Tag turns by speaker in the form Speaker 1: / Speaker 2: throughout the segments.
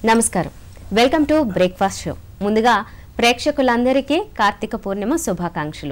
Speaker 1: నమస్కారం welcome to breakfast show ముందుగా ప్రేక్షకులందరికీ కార్తీక పూర్ణిమ శుభాకాంక్షలు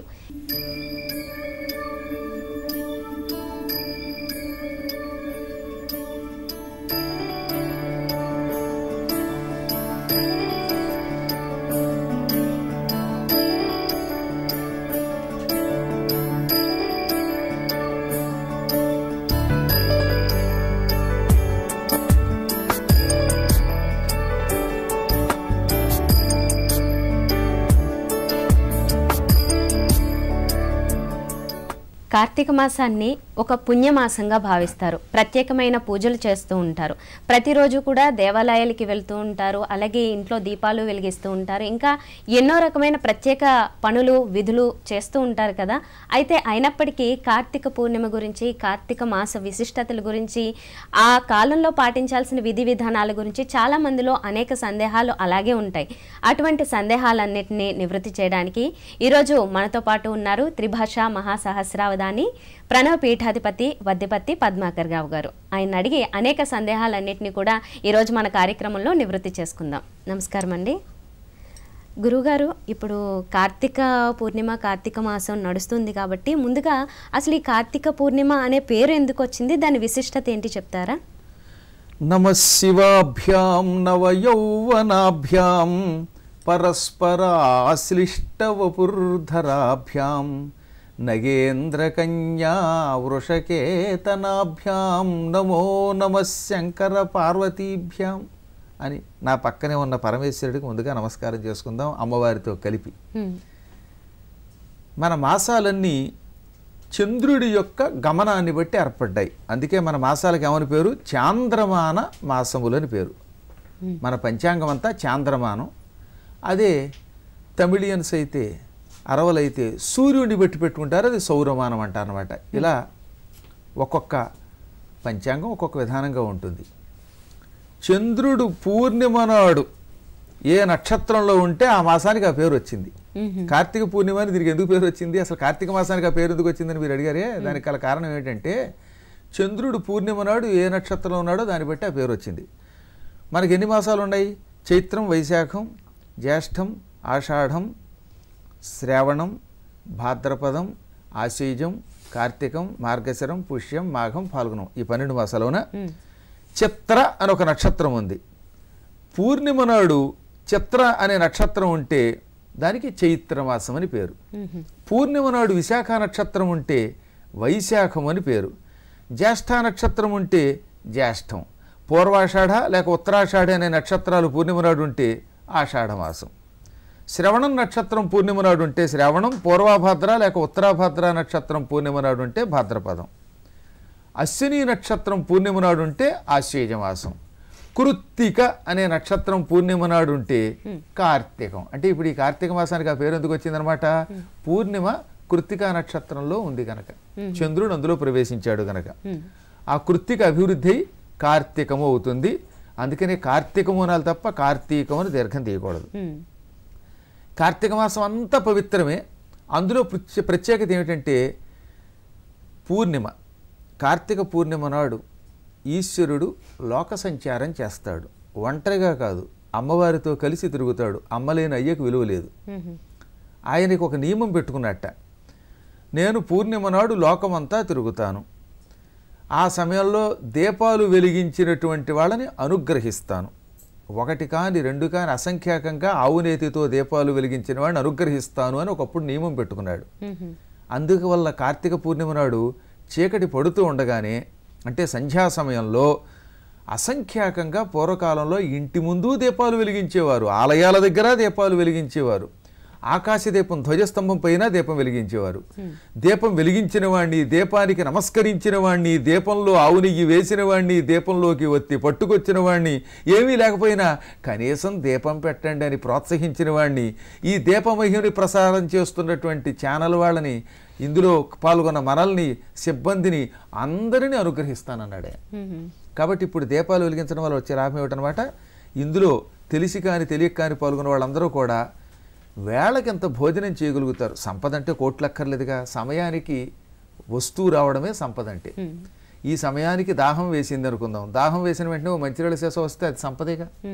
Speaker 1: కార్తీక మాసాన్ని ఒక పుణ్యమాసంగా భావిస్తారు ప్రత్యేకమైన పూజలు చేస్తూ ఉంటారు ప్రతిరోజు కూడా దేవాలయాలకి వెళ్తూ ఉంటారు అలాగే ఇంట్లో దీపాలు వెలిగిస్తూ ఉంటారు ఇంకా ఎన్నో రకమైన ప్రత్యేక పనులు విధులు చేస్తూ ఉంటారు కదా అయితే అయినప్పటికీ కార్తీక పూర్ణిమ గురించి కార్తీక మాస విశిష్టతల గురించి ఆ కాలంలో పాటించాల్సిన విధి విధానాల గురించి చాలా మందిలో అనేక సందేహాలు అలాగే ఉంటాయి అటువంటి సందేహాలన్నింటినీ నివృత్తి చేయడానికి ఈరోజు మనతో పాటు ఉన్నారు త్రిభాష మహాసహస్రావధాని ప్రణవ్ పీఠాధిపతి వద్దిపత్తి పద్మాకర్ రావు గారు ఆయన అడిగి అనేక సందేహాలన్నింటినీ కూడా ఈరోజు మన కార్యక్రమంలో నివృత్తి చేసుకుందాం నమస్కారం అండి గురుగారు ఇప్పుడు కార్తీక పూర్ణిమ కార్తీక మాసం నడుస్తుంది కాబట్టి ముందుగా అసలు ఈ కార్తీక పూర్ణిమ అనే పేరు ఎందుకు వచ్చింది దాని విశిష్టత ఏంటి చెప్తారా
Speaker 2: నమ శివాభ్యాం నవయౌవనాభ్యాం పరస్పరాశ్లిష్టవపుర్ధరాభ్యాం నగేంద్రకన్యా వృషకేతనాభ్యాం నమో నమ శంకర పార్వతీభ్యాం అని నా పక్కనే ఉన్న పరమేశ్వరుడికి ముందుగా నమస్కారం చేసుకుందాం అమ్మవారితో కలిపి
Speaker 1: హ్మ్.
Speaker 2: మన మాసాలన్నీ చంద్రుడి యొక్క గమనాన్ని బట్టి ఏర్పడ్డాయి అందుకే మన మాసాలకు ఏమని పేరు చాంద్రమాన మాసములని పేరు మన పంచాంగం అంతా చాంద్రమానం అదే తమిళియన్స్ అయితే అరవలైతే సూర్యుడిని బట్టి పెట్టుకుంటారు అది సౌరమానం అంటారు అనమాట ఇలా ఒక్కొక్క పంచాంగం ఒక్కొక్క విధానంగా ఉంటుంది చంద్రుడు పూర్ణిమ నాడు ఏ నక్షత్రంలో ఉంటే ఆ మాసానికి ఆ పేరు వచ్చింది కార్తీక పూర్ణిమ అని దీనికి ఎందుకు పేరు వచ్చింది అసలు కార్తీక మాసానికి ఆ పేరు ఎందుకు వచ్చిందని మీరు అడిగారే దానికి గల కారణం ఏంటంటే చంద్రుడు పూర్ణిమ నాడు ఏ నక్షత్రంలో ఉన్నాడో దాన్ని బట్టి ఆ పేరు వచ్చింది మనకి ఎన్ని మాసాలు ఉన్నాయి చైత్రం వైశాఖం జ్యేష్ఠం ఆషాఢం శ్రావణం భాద్రపదం ఆశీజం కార్తీకం మార్గశిరం పుష్యం మాఘం ఫాల్గుణం ఈ పన్నెండు మాసాలోన చిత్ర అని ఒక నక్షత్రం ఉంది పూర్ణిమ నాడు చిత్ర అనే నక్షత్రం ఉంటే దానికి చైత్రమాసం అని పేరు పూర్ణిమ నాడు విశాఖ నక్షత్రం ఉంటే వైశాఖం అని పేరు జ్యేష్ఠ నక్షత్రం ఉంటే జ్యేష్ఠం పూర్వాషాఢ లేక ఉత్తరాషాఢ అనే నక్షత్రాలు పూర్ణిమ నాడు ఉంటే ఆషాఢ మాసం శ్రవణం నక్షత్రం పూర్ణిమ నాడు ఉంటే శ్రవణం పూర్వాభాద్ర లేక ఉత్తరాభాద్ర నక్షత్రం పూర్ణిమ నాడు ఉంటే భాద్రపదం అశ్విని నక్షత్రం పూర్ణిమ నాడు ఉంటే ఆశ్వేజ మాసం కృత్తిక అనే నక్షత్రం పూర్ణిమ నాడు ఉంటే కార్తీకం అంటే ఇప్పుడు ఈ కార్తీక మాసానికి ఆ పేరు ఎందుకు వచ్చిందనమాట పూర్ణిమ కృత్తిక నక్షత్రంలో ఉంది గనక చంద్రుడు అందులో ప్రవేశించాడు గనక ఆ కృత్తిక అభివృద్ధి అయి కార్తీకము అవుతుంది అందుకనే కార్తీకము అనాలి తప్ప కార్తీకం అని దీర్ఘం తీయకూడదు
Speaker 1: హ్మ్.
Speaker 2: కార్తీక మాసం అంతా పవిత్రమే అందులో ప్రత్యే- ప్రత్యేకత ఏమిటంటే పూర్ణిమ కార్తీక పూర్ణిమ నాడు ఈశ్వరుడు లోక సంచారం చేస్తాడు ఒంటరిగా కాదు అమ్మవారితో కలిసి తిరుగుతాడు అమ్మలేని అయ్యకు విలువ లేదు
Speaker 1: హ్మ్.
Speaker 2: ఆయనకి ఒక నియమం పెట్టుకున్నట్ట నేను పూర్ణిమ నాడు లోకమంతా తిరుగుతాను ఆ సమయంలో దీపాలు వెలిగించినటువంటి వాళ్ళని అనుగ్రహిస్తాను ఒకటి కాని రెండు కాని అసంఖ్యాకంగా ఆవునేతితో దీపాలు వెలిగించిన వాడిని అనుగ్రహిస్తాను అని ఒకప్పుడు నియమం పెట్టుకున్నాడు
Speaker 1: హ్మ్.
Speaker 2: అందుకు వల్ల కార్తీక పూర్ణిమ నాడు చీకటి పడుతూ ఉండగానే అంటే సంధ్యా సమయంలో అసంఖ్యాకంగా పూర్వకాలంలో ఇంటి ముందు దీపాలు వెలిగించేవారు ఆలయాల దగ్గర దీపాలు వెలిగించేవారు ఆకాశ దీపం ధ్వజస్తంభం పైన దీపం వెలిగించేవారు దీపం వెలిగించిన వాణ్ణి దీపానికి నమస్కరించిన వాణ్ణి దీపంలో ఆవు నెయ్యి వేసిన వాణ్ణి దీపంలోకి ఒత్తి పట్టుకొచ్చిన వాణ్ణి ఏమీ లేకపోయినా కనీసం దీపం పెట్టండి అని ప్రోత్సహించిన వాణ్ణి ఈ దీపమహిని ప్రసారం చేస్తున్నటువంటి ఛానల్ వాళ్ళని ఇందులో పాల్గొన్న మనల్ని సిబ్బందిని అందరినీ అనుగ్రహిస్తానన్నాడే
Speaker 1: హ్మ్.
Speaker 2: కాబట్టి ఇప్పుడు దీపాలు వెలిగించడం వల్ల వచ్చే లాభం ఏమిటనమాట ఇందులో తెలిసి కాని తెలియక కాని పాల్గొన్న వాళ్ళందరూ కూడా వేళకింత భోజనం చేయగలుగుతారు సంపద అంటే కోట్లక్కర్లేదుగా సమయానికి వస్తువు రావడమే సంపద అంటే ఈ సమయానికి దాహం వేసింది అనుకుందాం దాహం వేసిన వెంటనే ఓ మంచినీళ్ళ శేషం వస్తే అది సంపదేగా
Speaker 1: ఉమ్,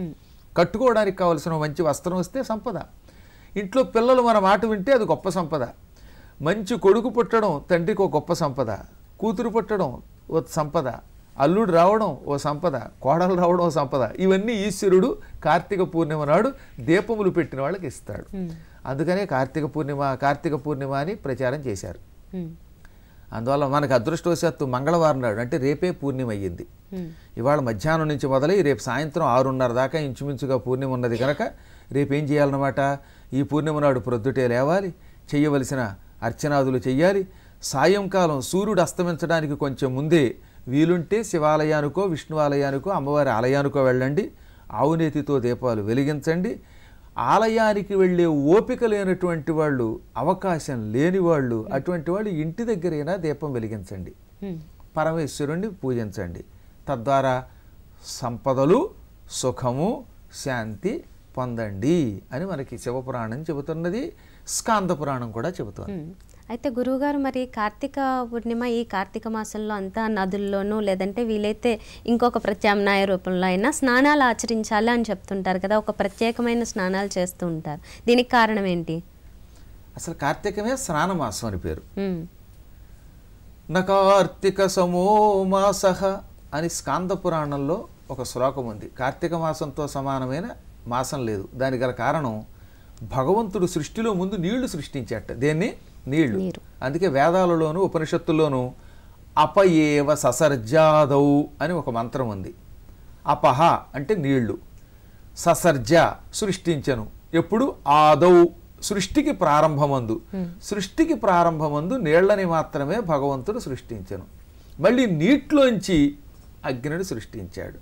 Speaker 2: కట్టుకోవడానికి కావలసిన మంచి వస్త్రం వస్తే సంపద ఇంట్లో పిల్లలు మన మాట వింటే అది గొప్ప సంపద మంచి కొడుకు పుట్టడం తండ్రికి ఒక గొప్ప సంపద కూతురు పుట్టడం ఓ సంపద అల్లుడు రావడం ఓ సంపద కోడలు రావడం ఓ సంపద ఇవన్నీ ఈశ్వరుడు కార్తీక పూర్ణిమ నాడు దీపములు పెట్టిన వాళ్ళకి ఇస్తాడు అందుకనే కార్తీక పూర్ణిమ కార్తీక పూర్ణిమ అని ప్రచారం చేశారు
Speaker 1: ఉమ్,
Speaker 2: అందువల్ల మనకు అదృష్టవశాత్తు మంగళవారం నాడు అంటే రేపే పూర్ణిమ అయ్యింది
Speaker 1: ఉమ్,
Speaker 2: ఇవాళ మధ్యాహ్నం నుంచి మొదలై రేపు సాయంత్రం ఆరున్నర దాకా ఇంచుమించుగా పూర్ణిమ ఉన్నది కనుక రేపు ఏం చేయాలన్నమాట ఈ పూర్ణిమ నాడు ప్రొద్దుటే లేవాలి చేయవలసిన అర్చనాదులు చెయ్యాలి సాయంకాలం సూర్యుడు అస్తమించడానికి కొంచెం ముందే వీలుంటే శివాలయానికో విష్ణువాలయానికో అమ్మవారి ఆలయానికో వెళ్ళండి ఆవునేతితో దీపాలు వెలిగించండి ఆలయానికి వెళ్ళే ఓపిక లేనటువంటి వాళ్ళు అవకాశం లేని వాళ్ళు అటువంటి వాళ్ళు ఇంటి దగ్గరైనా దీపం వెలిగించండి
Speaker 1: ఉమ్.
Speaker 2: పరమేశ్వరుణ్ణి పూజించండి తద్వారా సంపదలు సుఖము శాంతి పొందండి అని మనకి శివపురాణం చెబుతున్నది స్కాంద పురాణం కూడా చెబుతుంది
Speaker 1: ఉమ్. అయితే గురువుగారు మరి కార్తీక పూర్ణిమ ఈ కార్తీక మాసంలో అంతా నదుల్లోనూ లేదంటే వీలైతే ఇంకొక ప్రత్యామ్నాయ రూపంలో అయినా స్నానాలు ఆచరించాలి అని చెప్తుంటారు కదా ఒక ప్రత్యేకమైన స్నానాలు చేస్తూ ఉంటారు దీనికి కారణం ఏంటి
Speaker 2: అసలు కార్తీకమే స్నానమాసం అని పేరు
Speaker 1: ఉమ్,
Speaker 2: నకార్తిక సమో మాస అని స్కాంద పురాణంలో ఒక శ్లోకం ఉంది కార్తీక మాసంతో సమానమైన మాసం లేదు దానికి గల కారణం భగవంతుడు సృష్టిలో ముందు నీళ్లు సృష్టించాట దేన్ని నీళ్లు
Speaker 1: నీరు.
Speaker 2: అందుకే వేదాలలోను ఉపనిషత్తుల్లోనూ అపయేవ ససర్జాదౌ అని ఒక మంత్రం ఉంది అపహ అంటే నీళ్లు ససర్జ సృష్టించను ఎప్పుడు ఆదౌ సృష్టికి ప్రారంభమందు సృష్టికి ప్రారంభమందు నీళ్లని మాత్రమే భగవంతుడు సృష్టించను మళ్ళీ నీటిలోంచి అగ్నిని సృష్టించాడు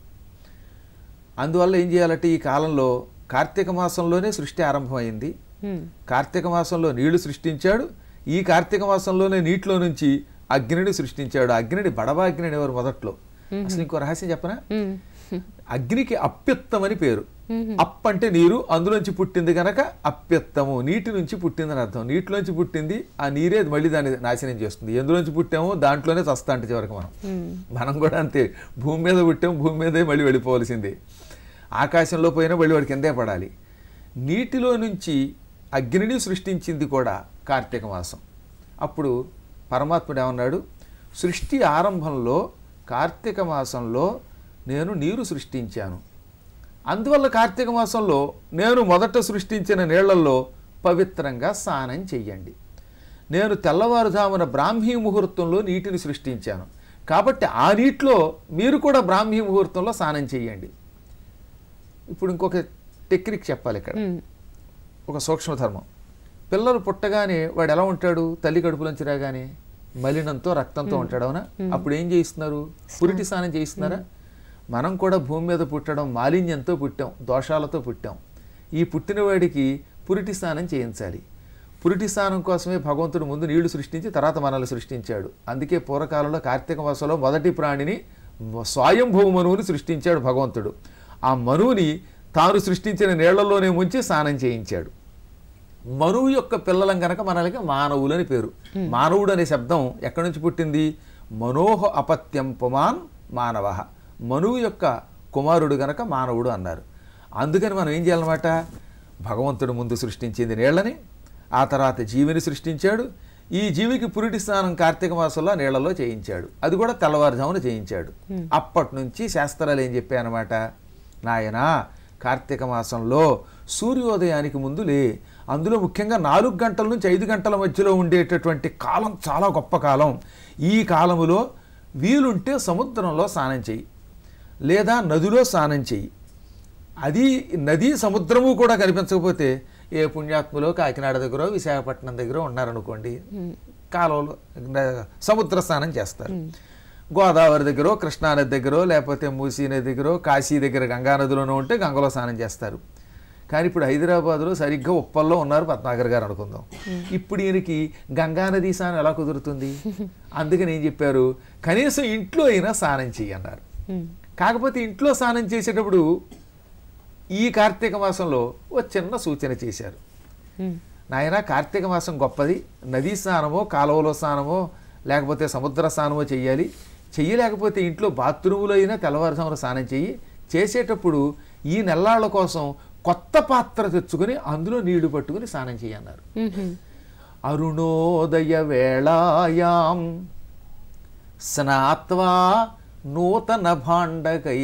Speaker 2: అందువల్ల ఏం చేయాలంటే ఈ కాలంలో కార్తీక మాసంలోనే సృష్టి ఆరంభమైంది
Speaker 1: ఉమ్,
Speaker 2: కార్తీక మాసంలో నీళ్లు సృష్టించాడు ఈ కార్తీక మాసంలోనే నీటిలో నుంచి అగ్నిని సృష్టించాడు అగ్నిని బడబాగ్నిని ఎవరు మొదట్లో అసలు ఇంకో రహస్యం చెప్పనా
Speaker 1: ఉమ్,
Speaker 2: అగ్నికి అప్యుత్తమని పేరు
Speaker 1: మ్మ్.
Speaker 2: అప్ అంటే నీరు అందులోంచి పుట్టింది గనక అప్యుత్తము నీటి నుంచి పుట్టిందని అర్థం నీటిలోంచి పుట్టింది ఆ నీరే మళ్ళీ దాన్ని నాశనం చేస్తుంది ఎందులోంచి పుట్టామో దాంట్లోనే చస్తా అంటే చివరికి మనం
Speaker 1: ఉమ్,
Speaker 2: మనం కూడా అంతే భూమి మీద పుట్టాం భూమి మీదే మళ్ళీ వెళ్ళిపోవలసిందే ఆకాశంలో పోయినా మళ్ళీ వాడి కిందే పడాలి నీటిలో నుంచి అగ్నిని సృష్టించింది కూడా కార్తీక మాసం అప్పుడు పరమాత్ముడు ఏమన్నాడు సృష్టి ఆరంభంలో కార్తీక మాసంలో నేను నీరు సృష్టించాను అందువల్ల కార్తీక మాసంలో నేను మొదట సృష్టించిన నీళ్లలో పవిత్రంగా స్నానం చెయ్యండి నేను తెల్లవారుజామున బ్రాహ్మీ ముహూర్తంలో నీటిని సృష్టించాను కాబట్టి ఆ నీటిలో మీరు కూడా బ్రాహ్మీ ముహూర్తంలో స్నానం చెయ్యండి ఇప్పుడు ఇంకొక టెక్నిక్ చెప్పాలి ఇక్కడ
Speaker 1: ఉమ్,
Speaker 2: ఒక సూక్ష్మధర్మం పిల్లలు పుట్టగానే వాడు ఎలా ఉంటాడు తల్లి కడుపులోంచి రాగానే మలినంతో రక్తంతో ఉంటాడు అవునా అప్పుడు ఏం చేయిస్తున్నారు పురిటి స్నానం చేయిస్తున్నారా మనం కూడా భూమి మీద పుట్టడం మాలిన్యంతో పుట్టాం దోషాలతో పుట్టాం ఈ పుట్టినవాడికి పురిటి స్నానం చేయించాలి పురిటి స్నానం కోసమే భగవంతుడు ముందు నీళ్లు సృష్టించి తర్వాత మనల్ని సృష్టించాడు అందుకే పూర్వకాలంలో కార్తీక మాసంలో మొదటి ప్రాణిని స్వయంభూ మనువుని సృష్టించాడు భగవంతుడు ఆ మనువుని తాను సృష్టించిన నీళ్లలోనే ముంచి స్నానం చేయించాడు మనువు యొక్క పిల్లలం గనక మనలకి మానవులు అని పేరు మానవుడు అనే శబ్దం ఎక్కడి నుంచి పుట్టింది మనోహ అపత్యం పుమాన్ మానవ మనువు యొక్క కుమారుడు గనక మానవుడు అన్నారు అందుకని మనం ఏం చేయాలన్నమాట భగవంతుడు ముందు సృష్టించింది నీళ్ళని ఆ తర్వాత జీవిని సృష్టించాడు ఈ జీవికి పురిటి స్నానం కార్తీక మాసంలో నీళ్లలో చేయించాడు అది కూడా తెల్లవారుజామున చేయించాడు అప్పటి నుంచి శాస్త్రాలు ఏం చెప్పాయన్నమాట నాయనా కార్తీక మాసంలో సూర్యోదయానికి ముందు లే అందులో ముఖ్యంగా నాలుగు గంటల నుంచి ఐదు గంటల మధ్యలో ఉండేటటువంటి కాలం చాలా గొప్ప కాలం ఈ కాలములో వీలుంటే సముద్రంలో స్నానం చెయ్యి లేదా నదిలో స్నానం చెయ్యి అది నది సముద్రము కూడా కనిపించకపోతే ఏ పుణ్యాత్ములో కాకినాడ దగ్గర విశాఖపట్నం దగ్గర ఉన్నారనుకోండి కాలువలో న- సముద్ర స్నానం చేస్తారు గోదావరి దగ్గర కృష్ణానది దగ్గర లేకపోతే మూసీ నది దగ్గర కాశీ దగ్గర గంగా నదిలోనూ ఉంటే గంగలో స్నానం చేస్తారు కానీ ఇప్పుడు హైదరాబాద్లో సరిగ్గా ఉప్పల్లో ఉన్నారు పద్మాకర్ గారు అనుకుందాం ఇప్పుడు ఈయనకి గంగా నది స్నానం ఎలా కుదురుతుంది అందుకని ఏం చెప్పారు కనీసం ఇంట్లో అయినా స్నానం చెయ్యి అన్నారు
Speaker 1: ఉమ్,
Speaker 2: కాకపోతే ఇంట్లో స్నానం చేసేటప్పుడు ఈ కార్తీక మాసంలో ఓ చిన్న సూచన చేశారు
Speaker 1: ఉమ్,
Speaker 2: నాయన కార్తీక మాసం గొప్పది నదీ స్నానమో కాలువలో స్నానమో లేకపోతే సముద్ర స్నానమో చెయ్యాలి చెయ్యలేకపోతే ఇంట్లో బాత్రూములో అయినా తెల్లవారుజామున స్నానం చెయ్యి చేసేటప్పుడు ఈ నెల్లాళ్ళ కోసం కొత్త పాత్ర తెచ్చుకొని అందులో నీళ్లు పట్టుకుని స్నానం చేయన్నారు
Speaker 1: మ్మ్.
Speaker 2: అరుణోదయ వేళాయాం స్నాత్వా నూతన భాండకై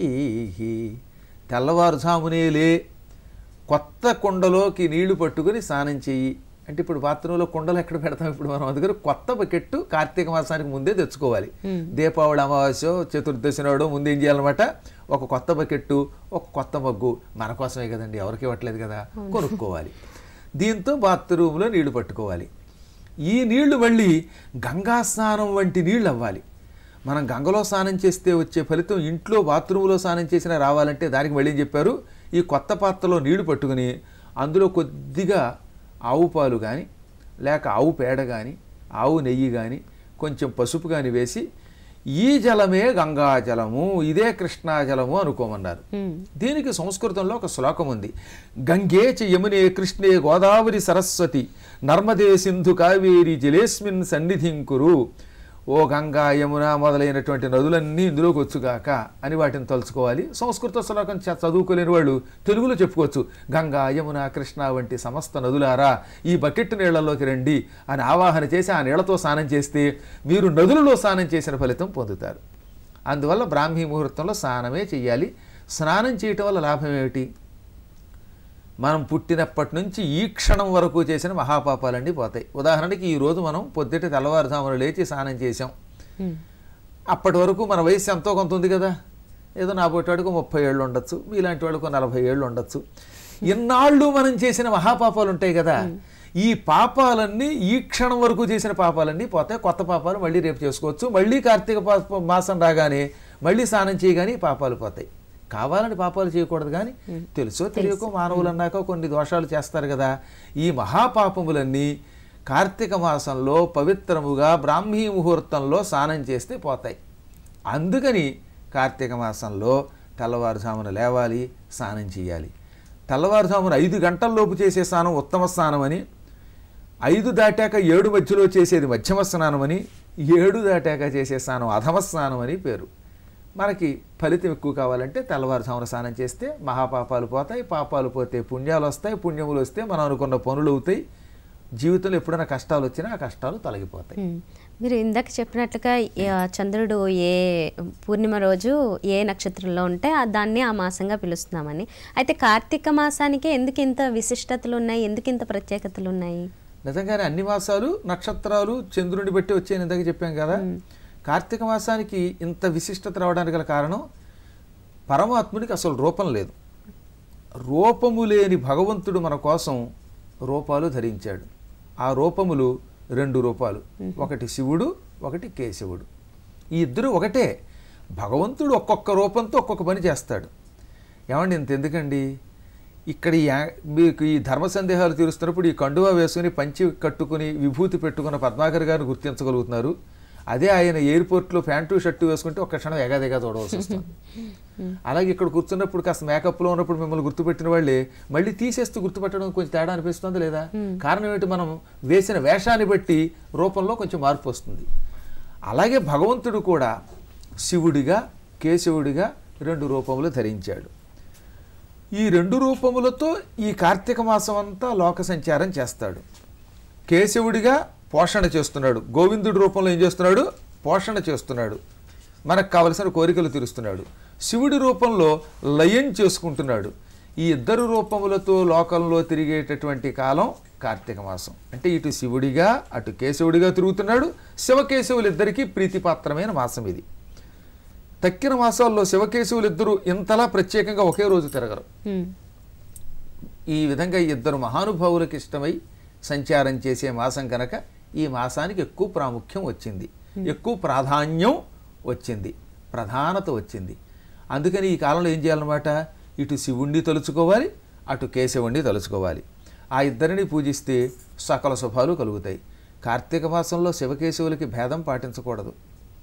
Speaker 2: తెల్లవారుజామునేలే కొత్త కుండలోకి నీళ్లు పట్టుకుని స్నానం చెయ్యి అంటే ఇప్పుడు బాత్రూంలో కుండలు ఎక్కడ పెడతాం ఇప్పుడు మనం అందుకని కొత్త బకెట్టు కార్తీక మాసానికి ముందే తెచ్చుకోవాలి దీపావళి అమావాస్య చతుర్దశి నాడు ముందు ఏం చేయాలన్నమాట ఒక కొత్త బకెట్టు ఒక కొత్త మగ్గు మన కోసమే కదండి ఎవరికి ఇవ్వట్లేదు కదా కొనుక్కోవాలి దీంతో బాత్రూంలో నీళ్లు పట్టుకోవాలి ఈ నీళ్లు మళ్ళీ గంగా స్నానం వంటి నీళ్లు అవ్వాలి మనం గంగలో స్నానం చేస్తే వచ్చే ఫలితం ఇంట్లో బాత్రూంలో స్నానం చేసినా రావాలంటే దానికి మళ్ళీ ఏం చెప్పారు ఈ కొత్త పాత్రలో నీళ్లు పట్టుకుని అందులో కొద్దిగా ఆవు పాలు కానీ లేక ఆవు పేడ కానీ ఆవు నెయ్యి కానీ కొంచెం పసుపు కానీ వేసి ఈ జలమే గంగా జలము ఇదే కృష్ణా జలము అనుకోమన్నారు
Speaker 1: మ్మ్.
Speaker 2: దీనికి సంస్కృతంలో ఒక శ్లోకం ఉంది గంగే చ యమునే కృష్ణే గోదావరి సరస్వతి నర్మదే సింధు కావేరి జలేస్మిన్ సన్నిధిం కురు ఓ గంగా యమున మొదలైనటువంటి నదులన్నీ ఇందులోకి వచ్చుగాక అని వాటిని తలుచుకోవాలి సంస్కృత శ్లోకం చ- చదువుకోలేని వాళ్ళు తెలుగులో చెప్పుకోవచ్చు గంగా యమున కృష్ణ వంటి సమస్త నదులారా ఈ బకెట్ నీళ్లలోకి రండి అని ఆవాహన చేసి ఆ నీళ్లతో స్నానం చేస్తే మీరు నదులలో స్నానం చేసిన ఫలితం పొందుతారు అందువల్ల బ్రాహ్మీ ముహూర్తంలో స్నానమే చెయ్యాలి స్నానం చేయటం వల్ల లాభం ఏమిటి మనం పుట్టినప్పటి నుంచి ఈ క్షణం వరకు చేసిన మహాపాపాలన్నీ పోతాయి ఉదాహరణకి ఈ రోజు మనం పొద్దుట తెల్లవారుజామున లేచి స్నానం చేసాం
Speaker 1: మ్మ్.
Speaker 2: అప్పటి వరకు మన వయసు ఎంతో కొంత ఉంది కదా ఏదో నా వాడికి ముప్పై ఏళ్ళు ఉండొచ్చు మీలాంటి వాళ్ళకు నలభై ఏళ్ళు ఉండొచ్చు ఇన్నాళ్ళు మనం చేసిన మహాపాపాలు ఉంటాయి కదా ఈ పాపాలన్నీ ఈ క్షణం వరకు చేసిన పాపాలన్నీ పోతాయి కొత్త పాపాలు మళ్ళీ రేపు చేసుకోవచ్చు మళ్ళీ కార్తీక పా- మాసం రాగానే మళ్ళీ స్నానం చేయగానే ఈ పాపాలు పోతాయి కావాలని పాపాలు చేయకూడదు కానీ తెలుసో తెలియకో మానవులు అన్నాక కొన్ని దోషాలు చేస్తారు కదా ఈ మహాపాపములన్నీ కార్తీక మాసంలో పవిత్రముగా బ్రాహ్మీ ముహూర్తంలో స్నానం చేస్తే పోతాయి అందుకని కార్తీక మాసంలో తెల్లవారుజామున లేవాలి స్నానం చేయాలి తెల్లవారుజామున ఐదు గంటల్లోపు చేసే స్నానం ఉత్తమ స్నానం అని ఐదు దాటాక ఏడు మధ్యలో చేసేది మధ్యమ స్నానం అని ఏడు దాటాక చేసే స్నానం అధమ స్నానం అని పేరు మనకి ఫలితం ఎక్కువ కావాలంటే తెల్లవారుజామున స్నానం చేస్తే మహాపాపాలు పోతాయి పాపాలు పోతే పుణ్యాలు వస్తాయి పుణ్యములు వస్తే మనం అనుకున్న పనులు అవుతాయి జీవితంలో ఎప్పుడైనా కష్టాలు వచ్చినా ఆ కష్టాలు తొలగిపోతాయి
Speaker 1: మ్మ్. మీరు ఇందాక చెప్పినట్లుగా ఈ, ఆ, చంద్రుడు ఏ పూర్ణిమ రోజు ఏ నక్షత్రంలో ఉంటే ఆ దాన్ని ఆ మాసంగా పిలుస్తున్నామని అయితే కార్తీక మాసానికే ఎందుకు ఇంత విశిష్టతలు ఉన్నాయి ఎందుకు ఇంత ప్రత్యేకతలు ఉన్నాయి
Speaker 2: నిజంగానే అన్ని మాసాలు నక్షత్రాలు చంద్రుడిని బట్టి వచ్చాయని ఇందాక చెప్పాం కదా కార్తీక మాసానికి ఇంత విశిష్టత రావడానికి గల కారణం పరమాత్ముడికి అసలు రూపం లేదు రూపము లేని భగవంతుడు మన కోసం రూపాలు ధరించాడు ఆ రూపములు రెండు రూపాలు ఒకటి శివుడు ఒకటి కేశవుడు ఈ ఇద్దరు ఒకటే భగవంతుడు ఒక్కొక్క రూపంతో ఒక్కొక్క పని చేస్తాడు ఏమండి ఇంత ఎందుకండి ఇక్కడ ఈ యా- మీకు ఈ ధర్మ సందేహాలు తీరుస్తున్నప్పుడు ఈ కండువా వేసుకుని పంచి కట్టుకుని విభూతి పెట్టుకున్న పద్మాకర్ గారిని గుర్తించగలుగుతున్నారు అదే ఆయన ఎయిర్పోర్ట్లో ప్యాంటు షర్టు వేసుకుంటే ఒక్క క్షణం ఎగాదిగా చూడవలసి వస్తుంది అలాగే ఇక్కడ కూర్చున్నప్పుడు కాస్త మేకప్లో ఉన్నప్పుడు మిమ్మల్ని గుర్తుపెట్టిన వాళ్ళే మళ్ళీ తీసేస్తూ గుర్తుపెట్టడం కొంచెం తేడా అనిపిస్తుంది లేదా కారణం ఏంటి మనం వేసిన వేషాన్ని బట్టి రూపంలో కొంచెం మార్పు వస్తుంది అలాగే భగవంతుడు కూడా శివుడిగా కేశవుడిగా రెండు రూపములు ధరించాడు ఈ రెండు రూపములతో ఈ కార్తీక మాసం అంతా లోక సంచారం చేస్తాడు కేశవుడిగా పోషణ చేస్తున్నాడు గోవిందుడి రూపంలో ఏం చేస్తున్నాడు పోషణ చేస్తున్నాడు మనకు కావలసిన కోరికలు తీరుస్తున్నాడు శివుడి రూపంలో లయం చేసుకుంటున్నాడు ఈ ఇద్దరు రూపములతో లోకంలో తిరిగేటటువంటి కాలం కార్తీక మాసం అంటే ఇటు శివుడిగా అటు కేశవుడిగా తిరుగుతున్నాడు శివకేశవులిద్దరికీ ప్రీతిపాత్రమైన మాసం ఇది తక్కిన మాసాల్లో శివకేశవులిద్దరూ ఇంతలా ప్రత్యేకంగా ఒకే రోజు తిరగరు
Speaker 1: మ్మ్.
Speaker 2: ఈ విధంగా ఈ ఇద్దరు మహానుభావులకు ఇష్టమై సంచారం చేసే మాసం కనుక ఈ మాసానికి ఎక్కువ ప్రాముఖ్యం వచ్చింది ఎక్కువ ప్రాధాన్యం వచ్చింది ప్రధానత వచ్చింది అందుకని ఈ కాలంలో ఏం చేయాలన్నమాట ఇటు శివుణ్ణి తలుచుకోవాలి అటు కేశవుణ్ణి తలుచుకోవాలి ఆ ఇద్దరిని పూజిస్తే సకల శుభాలు కలుగుతాయి కార్తీక మాసంలో శివకేశవులకి భేదం పాటించకూడదు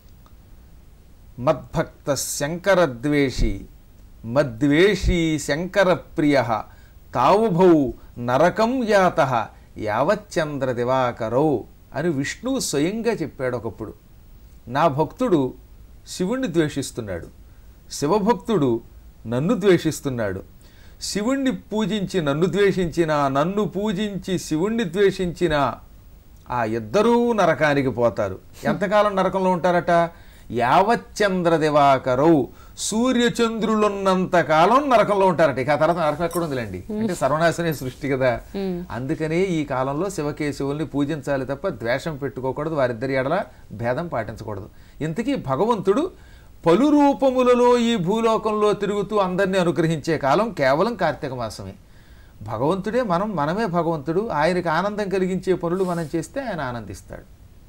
Speaker 2: మద్భక్త శంకరద్వేషి మద్వేషీ శంకర ప్రియ తావుభౌ నరకం యాత యావచ్చంద్ర దివాకరౌ అని విష్ణువు స్వయంగా చెప్పాడు ఒకప్పుడు నా భక్తుడు శివుణ్ణి ద్వేషిస్తున్నాడు శివభక్తుడు నన్ను ద్వేషిస్తున్నాడు శివుణ్ణి పూజించి నన్ను ద్వేషించిన నన్ను పూజించి శివుణ్ణి ద్వేషించిన ఆ ఇద్దరూ నరకానికి పోతారు ఎంతకాలం నరకంలో ఉంటారట యావచ్చంద్ర దివాకరవు సూర్యచంద్రులున్నంత కాలం నరకంలో ఉంటారట ఇక ఆ తర్వాత నరకం ఎక్కడ ఉందిలేండి అంటే సర్వనాశనే సృష్టి కదా అందుకనే ఈ కాలంలో శివకేశవుల్ని పూజించాలి తప్ప ద్వేషం పెట్టుకోకూడదు వారిద్దరి ఎడల భేదం పాటించకూడదు ఇంతకీ భగవంతుడు పలు రూపములలో ఈ భూలోకంలో తిరుగుతూ అందరినీ అనుగ్రహించే కాలం కేవలం కార్తీక మాసమే భగవంతుడే మనం మనమే భగవంతుడు ఆయనకి ఆనందం కలిగించే పనులు మనం చేస్తే ఆయన ఆనందిస్తాడు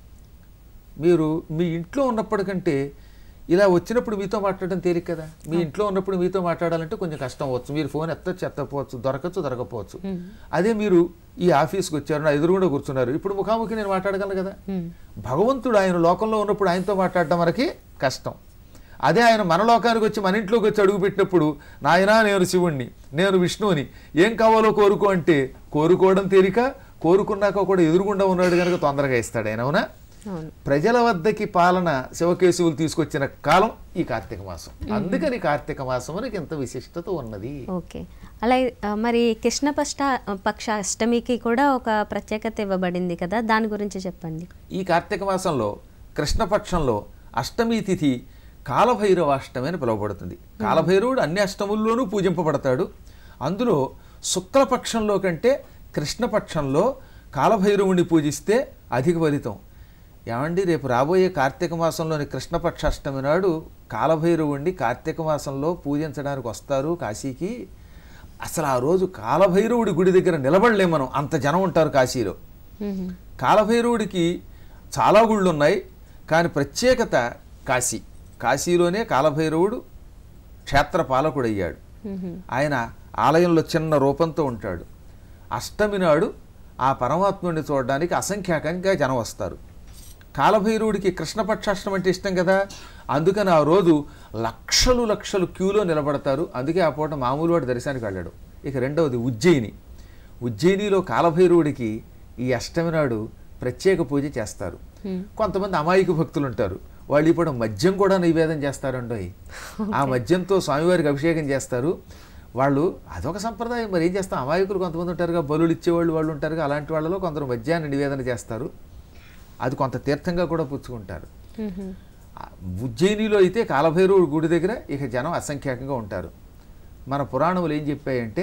Speaker 2: మీరు మీ ఇంట్లో ఉన్నప్పటికంటే ఇలా వచ్చినప్పుడు మీతో మాట్లాడడం తేలిక కదా మీ ఇంట్లో ఉన్నప్పుడు మీతో మాట్లాడాలంటే కొంచెం కష్టం అవ్వచ్చు మీరు ఫోన్ ఎత్తచ్చు ఎత్తకపోవచ్చు దొరకచ్చు దొరకపోవచ్చు అదే మీరు ఈ ఆఫీస్కి వచ్చారు నా ఎదురుగుండా కూర్చున్నారు ఇప్పుడు ముఖాముఖి నేను మాట్లాడగలను కదా భగవంతుడు ఆయన లోకంలో ఉన్నప్పుడు ఆయనతో మాట్లాడడం మనకి కష్టం అదే ఆయన మన లోకానికి వచ్చి మన ఇంట్లోకి వచ్చి అడుగు పెట్టినప్పుడు నాయనా నేను శివుణ్ణి నేను విష్ణువుని ఏం కావాలో కోరుకో అంటే కోరుకోవడం తేలిక కోరుకున్నాక కూడా ఎదురుగుండా ఉన్నాడు కనుక తొందరగా ఇస్తాడు ఆయన అవునా
Speaker 1: అవును
Speaker 2: ప్రజల వద్దకి పాలన శివకేశవులు తీసుకొచ్చిన కాలం ఈ కార్తీక మాసం అందుకని కార్తీక మాసం మనకి ఎంత విశిష్టత ఉన్నది
Speaker 1: ఓకే అలాగే ఆ, మరి కృష్ణ పక్ష పక్ష అష్టమికి కూడా ఒక ప్రత్యేకత ఇవ్వబడింది కదా దాని గురించి చెప్పండి
Speaker 2: ఈ కార్తీక మాసంలో కృష్ణపక్షంలో అష్టమి తిథి కాలభైరవ అష్టమి అని పిలువబడుతుంది కాలభైరవుడు అన్ని అష్టముల్లోనూ పూజింపబడతాడు అందులో శుక్లపక్షంలో కంటే కృష్ణపక్షంలో కాలభైరవుని పూజిస్తే అధిక ఫలితం ఏమండి రేపు రాబోయే కార్తీక మాసంలోని కృష్ణపక్ష అష్టమి నాడు కాలభైరవుణ్ణి కార్తీక మాసంలో పూజించడానికి వస్తారు కాశీకి అసలు ఆ రోజు కాలభైరవుడి గుడి దగ్గర నిలబడలేం మనం అంత జనం ఉంటారు కాశీలో
Speaker 1: మ్మ్.
Speaker 2: కాలభైరవుడికి చాలా గుళ్ళు ఉన్నాయి కానీ ప్రత్యేకత కాశీ కాశీలోనే కాలభైరవుడు క్షేత్ర పాలకుడయ్యాడు
Speaker 1: మ్మ్.
Speaker 2: ఆయన ఆలయంలో చిన్న రూపంతో ఉంటాడు అష్టమి నాడు ఆ పరమాత్ముడిని చూడడానికి అసంఖ్యాకంగా జనం వస్తారు కాలభైరవుడికి కృష్ణపక్షాష్టమి అంటే ఇష్టం కదా అందుకని ఆ రోజు లక్షలు లక్షలు క్యూలో నిలబడతారు అందుకే ఆ పూట మామూలు వాడు దర్శనానికి వెళ్ళాడు ఇక రెండవది ఉజ్జయిని ఉజ్జయినిలో కాలభైరవుడికి ఈ అష్టమి నాడు ప్రత్యేక పూజ చేస్తారు కొంతమంది అమాయక భక్తులు ఉంటారు వాళ్ళు ఇప్పుడు మద్యం కూడా నైవేద్యం చేస్తారండోయ్ ఆ మద్యంతో స్వామివారికి అభిషేకం చేస్తారు వాళ్ళు అదొక సంప్రదాయం మరి ఏం చేస్తాం అమాయకులు కొంతమంది ఉంటారుగా బలులు ఇచ్చేవాళ్ళు వాళ్ళు ఉంటారుగా అలాంటి వాళ్ళలో కొందరు మద్యాన్ని నివేదన చేస్తారు అది కొంత తీర్థంగా కూడా పుచ్చుకుంటారు
Speaker 1: మ్మ్.
Speaker 2: ఆ ఉజ్జయినిలో అయితే కాలభైరవుడి గుడి దగ్గర ఇక జనం అసంఖ్యాకంగా ఉంటారు మన పురాణములు ఏం చెప్పాయంటే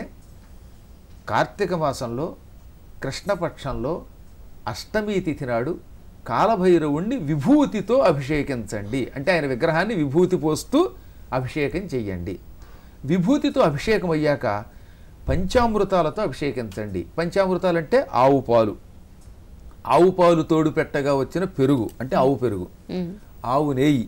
Speaker 2: కార్తీక మాసంలో కృష్ణపక్షంలో అష్టమి తిథి నాడు కాలభైరవుణ్ణి విభూతితో అభిషేకించండి అంటే ఆయన విగ్రహాన్ని విభూతి పోస్తూ అభిషేకం చెయ్యండి విభూతితో అభిషేకం అయ్యాక పంచామృతాలతో అభిషేకించండి పంచామృతాలు అంటే ఆవు పాలు ఆవు పాలు తోడు పెట్టగా వచ్చిన పెరుగు అంటే ఆవు పెరుగు
Speaker 1: మ్మ్.
Speaker 2: ఆవు నెయ్యి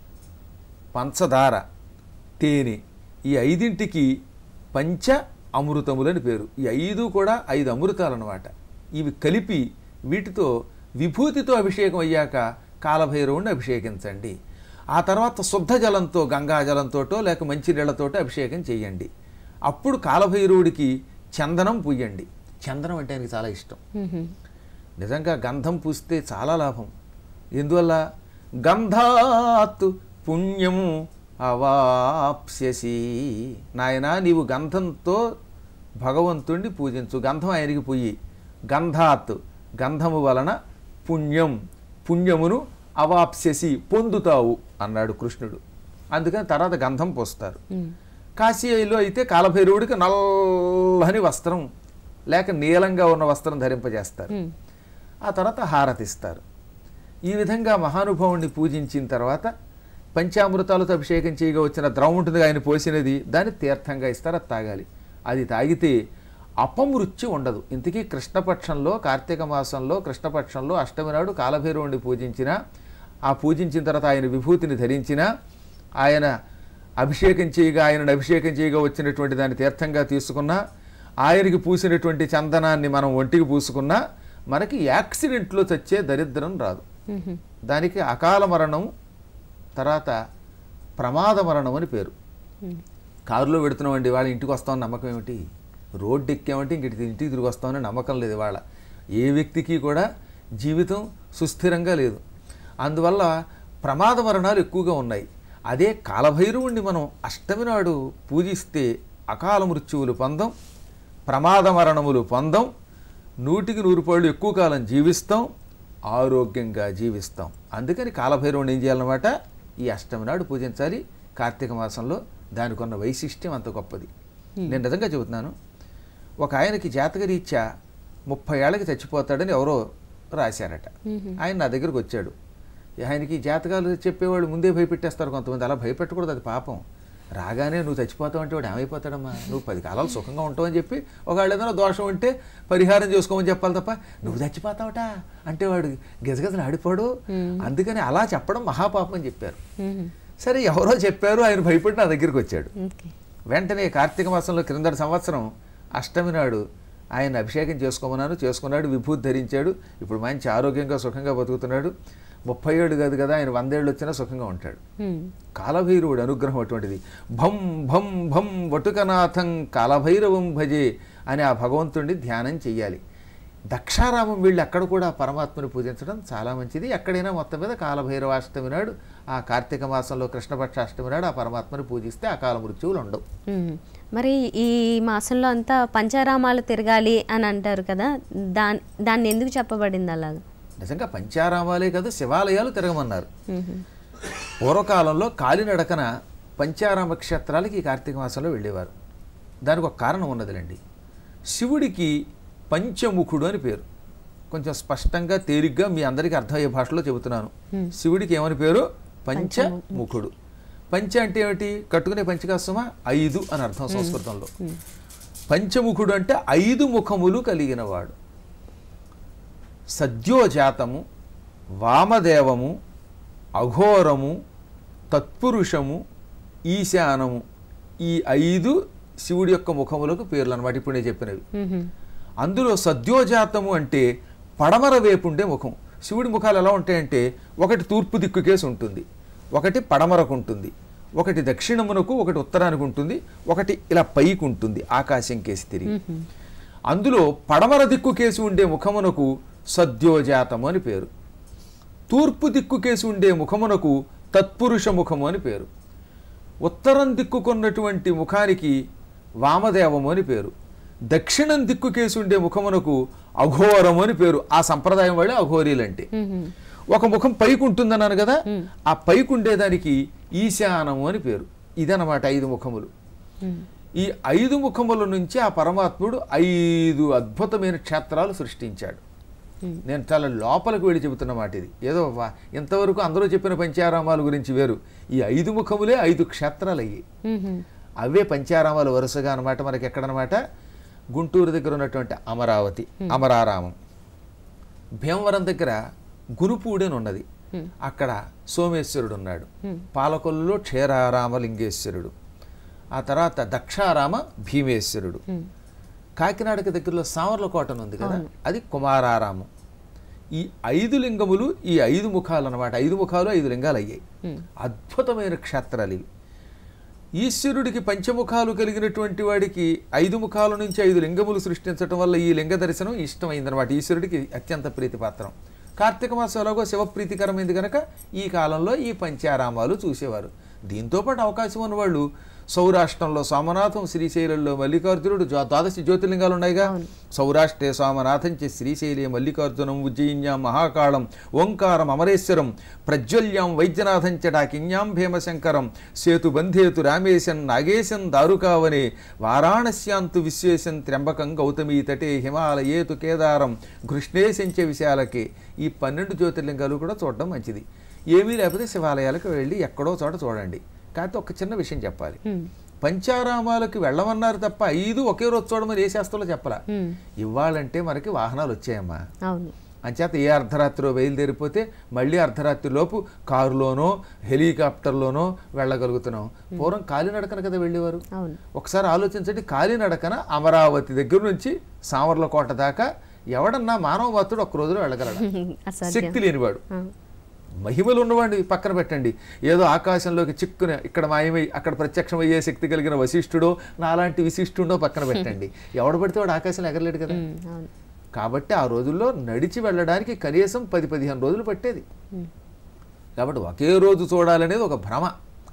Speaker 2: పంచదార తేనె ఈ ఐదింటికి పంచ అమృతములని పేరు ఈ ఐదు కూడా ఐదు అమృతాలు అన్నమాట ఇవి కలిపి వీటితో విభూతితో అభిషేకం అయ్యాక కాలభైరవుణ్ణి అభిషేకించండి ఆ తర్వాత శుద్ధ జలంతో గంగా జలంతోటో లేక మంచి నీళ్లతోటో అభిషేకం చేయండి అప్పుడు కాలభైరవుడికి చందనం పూయండి చందనం అంటే ఆయనకి చాలా ఇష్టం
Speaker 1: మ్మ్.
Speaker 2: నిజంగా గంధం పూస్తే చాలా లాభం ఎందువల్ల గంధాత్ పుణ్యం అవాప్స్యసి నాయనా నీవు గంధంతో భగవంతుణ్ణి పూజించు గంధం ఆయనకి పొయ్యి గంధాత్ గంధము వలన పుణ్యం పుణ్యమును అవాప్స్యసి పొందుతావు అన్నాడు కృష్ణుడు అందుకని తర్వాత గంధం పోస్తారు
Speaker 1: మ్మ్.
Speaker 2: కాశీలో అయితే కాలభైరవుడికి నల్లని వస్త్రం లేక నీలంగా ఉన్న వస్త్రం ధరింపజేస్తారు
Speaker 1: మ్మ్.
Speaker 2: ఆ తర్వాత హారతిస్తారు ఈ విధంగా మహానుభావుణ్ణి పూజించిన తర్వాత పంచామృతాలతో అభిషేకం చేయగా వచ్చిన ద్రవం ఉంటుంది ఆయన పోసినది దాన్ని తీర్థంగా ఇస్తారు అది తాగాలి అది తాగితే అపమృత్యు ఉండదు ఇంతకీ కృష్ణపక్షంలో కార్తీక మాసంలో కృష్ణపక్షంలో అష్టమి నాడు కాలభైరవుణ్ణి పూజించిన ఆ పూజించిన తర్వాత ఆయన విభూతిని ధరించిన ఆయన అభిషేకం చేయగా ఆయనను అభిషేకం చేయగా వచ్చినటువంటి దాన్ని తీర్థంగా తీసుకున్నా ఆయనకి పూసినటువంటి చందనాన్ని మనం ఒంటికి పూసుకున్నా మనకి యాక్సిడెంట్లో చచ్చే దరిద్రం రాదు
Speaker 1: మ్మ్.
Speaker 2: దానికి అకాల మరణం తర్వాత ప్రమాద మరణం అని పేరు
Speaker 1: మ్మ్.
Speaker 2: కారులో పెడుతున్నామండి వాళ్ళ ఇంటికి వస్తామని నమ్మకం ఏమిటి రోడ్డు ఎక్కామంటే ఇంక ఇటు ఇంటికి తిరిగి వస్తామని నమ్మకం లేదు ఇవాళ ఏ వ్యక్తికి కూడా జీవితం సుస్థిరంగా లేదు అందువల్ల ప్రమాద మరణాలు ఎక్కువగా ఉన్నాయి అదే కాలభైరవుణ్ణి మనం అష్టమి నాడు పూజిస్తే అకాల మృత్యువులు పొందం ప్రమాద మరణములు పొందం నూటికి నూరు పాళ్ళు ఎక్కువ కాలం జీవిస్తాం ఆరోగ్యంగా జీవిస్తాం అందుకని కాలభైరవుని ఏం చేయాలన్నమాట ఈ అష్టమి నాడు పూజించాలి కార్తీక మాసంలో దానికి ఉన్న వైశిష్ట్యం అంత గొప్పది నేను నిజంగా చెబుతున్నాను ఒక ఆయనకి జాతక రీత్యా ముప్పై ఏళ్ళకి చచ్చిపోతాడని ఎవరో రాశారట ఆయన నా దగ్గరకు వచ్చాడు ఆయనకి జాతకాలు చెప్పేవాళ్ళు ముందే భయపెట్టేస్తారు కొంతమంది అలా భయపెట్టకూడదు అది పాపం రాగానే నువ్వు చచ్చిపోతావు అంటే వాడు ఏమైపోతాడమ్మా నువ్వు పది కాలాలు సుఖంగా ఉంటావు అని చెప్పి ఒకవేళ ఏదైనా దోషం ఉంటే పరిహారం చేసుకోమని చెప్పాలి తప్ప నువ్వు చచ్చిపోతావట అంటే వాడు గజగజలు ఆడిపోడు అందుకని అలా చెప్పడం మహాపాపం అని చెప్పారు
Speaker 1: మ్మ్.
Speaker 2: సరే ఎవరో చెప్పారు ఆయన భయపడి నా దగ్గరికి వచ్చాడు
Speaker 1: ఓకే
Speaker 2: వెంటనే కార్తీక మాసంలో క్రిందటి సంవత్సరం అష్టమి నాడు ఆయన అభిషేకం చేసుకోమన్నాను చేసుకున్నాడు విభూతి ధరించాడు ఇప్పుడు మంచి ఆరోగ్యంగా సుఖంగా బతుకుతున్నాడు ముప్పై ఏడు కాదు కదా ఆయన వందేళ్ళు వచ్చినా సుఖంగా ఉంటాడు
Speaker 1: మ్మ్.
Speaker 2: కాలభైరవుడు అనుగ్రహం అటువంటిది భం భం భం వటుకనాథం కాలభైరవం భజే అని ఆ భగవంతుడిని ధ్యానం చెయ్యాలి దక్షారామం వెళ్ళి అక్కడ కూడా పరమాత్మని పూజించడం చాలా మంచిది ఎక్కడైనా మొత్తం మీద కాలభైరవాష్టమి నాడు ఆ కార్తీక మాసంలో కృష్ణపక్ష అష్టమి నాడు ఆ పరమాత్మని పూజిస్తే అకాల మృత్యువులు ఉండవు
Speaker 1: మ్మ్. మరి ఈ మాసంలో అంతా పంచారామాలు తిరగాలి అని అంటారు కదా దాని దాన్ని ఎందుకు చెప్పబడింది అలాగా
Speaker 2: నిజంగా పంచారామాలే కాదు శివాలయాలు తిరగమన్నారు
Speaker 1: మ్మ్.
Speaker 2: పూర్వకాలంలో కాలినడకన పంచారామ క్షేత్రాలకి ఈ కార్తీక మాసంలో వెళ్ళేవారు దానికి ఒక కారణం ఉన్నదిలేండి శివుడికి పంచముఖుడు అని పేరు కొంచెం స్పష్టంగా తేలిగ్గా మీ అందరికీ అర్థమయ్యే భాషలో చెబుతున్నాను శివుడికి ఏమని పేరు పంచముఖుడు పంచ అంటే ఏమిటి కట్టుకునే పంచకాస్తమా ఐదు అని అర్థం సంస్కృతంలో పంచముఖుడు అంటే ఐదు ముఖములు కలిగినవాడు సద్యోజాతము వామదేవము అఘోరము తత్పురుషము ఈశానము ఈ ఐదు శివుడి యొక్క ముఖములకు పేర్లు అనమాట ఇప్పుడు నేను చెప్పినవి
Speaker 1: మ్మ్.
Speaker 2: అందులో సద్యోజాతము అంటే పడమర వైపు ఉండే ముఖం శివుడి ముఖాలు ఎలా ఉంటాయంటే ఒకటి తూర్పు దిక్కు కేసు ఉంటుంది ఒకటి పడమరకు ఉంటుంది ఒకటి దక్షిణమునకు ఒకటి ఉత్తరానికి ఉంటుంది ఒకటి ఇలా పైకి ఉంటుంది ఆకాశం కేసి తిరిగి అందులో పడమర దిక్కు కేసి ఉండే ముఖమునకు సద్యోజాతము అని పేరు తూర్పు దిక్కు కేసి ఉండే ముఖమునకు తత్పురుష ముఖము అని పేరు ఉత్తరం దిక్కుకున్నటువంటి ముఖానికి వామదేవము అని పేరు దక్షిణం దిక్కు కేసి ఉండే ముఖమునకు అఘోరము అని పేరు ఆ సంప్రదాయం వాళ్ళే అఘోరీలంటే
Speaker 1: మ్మ్.
Speaker 2: ఒక ముఖం పైకి ఉంటుందన్నాను కదా ఆ పైకి ఉండేదానికి ఈశానము అని పేరు ఇదన్నమాట ఐదు ముఖములు
Speaker 1: మ్మ్.
Speaker 2: ఈ ఐదు ముఖముల నుంచి ఆ పరమాత్ముడు ఐదు అద్భుతమైన క్షేత్రాలు సృష్టించాడు నేను చాలా లోపలికి వెళ్ళి చెబుతున్న మాట ఇది ఏదో వా- ఇంతవరకు అందరూ చెప్పిన పంచారామాల గురించి వేరు ఈ ఐదు ముఖములే ఐదు క్షేత్రాలు అయ్యాయి
Speaker 1: మ్మ్.
Speaker 2: అవే పంచారామాలు వరుసగా అనమాట మనకి ఎక్కడనమాట గుంటూరు దగ్గర ఉన్నటువంటి అమరావతి అమరారామం భీమవరం దగ్గర గురుపూడి అని ఉన్నది అక్కడ సోమేశ్వరుడు ఉన్నాడు పాలకొల్లులో క్షీరారామలింగేశ్వరుడు ఆ తర్వాత దక్షారామ భీమేశ్వరుడు కాకినాడకి దగ్గరలో సామర్లకోట అని ఉంది కదా అది కుమారారామం ఈ ఐదు లింగములు ఈ ఐదు ముఖాలు అన్నమాట ఐదు ముఖాలు ఐదు లింగాలు అయ్యాయి అద్భుతమైన క్షేత్రాలు ఇవి ఈశ్వరుడికి పంచముఖాలు కలిగినటువంటి వాడికి ఐదు ముఖాల నుంచి ఐదు లింగములు సృష్టించడం వల్ల ఈ లింగ దర్శనం ఇష్టమైందనమాట ఈశ్వరుడికి అత్యంత ప్రీతిపాత్రం కార్తీక మాసం ఎలాగో శివప్రీతికరమైంది కనుక ఈ కాలంలో ఈ పంచారామాలు చూసేవారు దీంతోపాటు అవకాశం ఉన్నవాళ్ళు సౌరాష్ట్రంలో సోమనాథం శ్రీశైలంలో మల్లికార్జునుడు ద్వా- ద్వాదశి జ్యోతిర్లింగాలు ఉన్నాయిగా సౌరాష్ట్రే సోమనాథం చే శ్రీశైలే మల్లికార్జునం ఉజ్జయిన్యాం మహాకాళం ఓంకారం అమరేశ్వరం ప్రజ్వల్యాం వైద్యనాథం చటాకిన్యాం భీమశంకరం సేతుబంధేతు రామేశం నాగేశం దారుకావనే వారాణస్యాంతు విశ్వేశం త్ర్యంబకం గౌతమీ తటే హిమాలయేతు కేదారం కృష్ణేశంచ విశాలకే ఈ పన్నెండు జ్యోతిర్లింగాలు కూడా చూడడం మంచిది ఏమీ లేకపోతే శివాలయాలకు వెళ్ళి ఎక్కడో చోట చూడండి కాకపోతే ఒక చిన్న విషయం చెప్పాలి
Speaker 1: మ్మ్.
Speaker 2: పంచారామాలకి వెళ్ళమన్నారు తప్ప ఐదు ఒకే రోజు చూడమని ఏ శాస్త్రంలో చెప్పలా
Speaker 1: మ్మ్.
Speaker 2: ఇవ్వాలంటే మనకి వాహనాలు వచ్చాయమ్మా
Speaker 1: అవును
Speaker 2: అంచేత ఏ అర్ధరాత్రిలో బయలుదేరిపోతే మళ్ళీ అర్ధరాత్రి లోపు కారులోనో హెలికాప్టర్లోనో వెళ్ళగలుగుతున్నాం పూర్వం కాలినడకన కదా వెళ్ళేవారు
Speaker 1: అవును
Speaker 2: ఒకసారి ఆలోచించండి కాలినడకన అమరావతి దగ్గర నుంచి సామర్లకోట దాకా ఎవడన్నా మానవ మాత్రుడు ఒక్క రోజులో వెళ్ళగలడా
Speaker 1: అసాధ్యం
Speaker 2: శక్తి లేనివాడు
Speaker 1: ఆ.
Speaker 2: మహిమలు ఉన్నవాడిని పక్కన పెట్టండి ఏదో ఆకాశంలోకి చిక్కున ఇక్కడ మాయమై అక్కడ ప్రత్యక్షమయ్యే శక్తి కలిగిన వశిష్ఠుడో నాలాంటి విశిష్ఠుడో పక్కన పెట్టండి ఎవడు పడితే వాడు ఆకాశంలో ఎగరలేడు కదా
Speaker 1: మ్మ్. అవును
Speaker 2: కాబట్టి ఆ రోజుల్లో నడిచి వెళ్ళడానికి కనీసం పది పదిహేను రోజులు పట్టేది
Speaker 1: మ్మ్.
Speaker 2: కాబట్టి ఒకే రోజు చూడాలనేది ఒక భ్రమ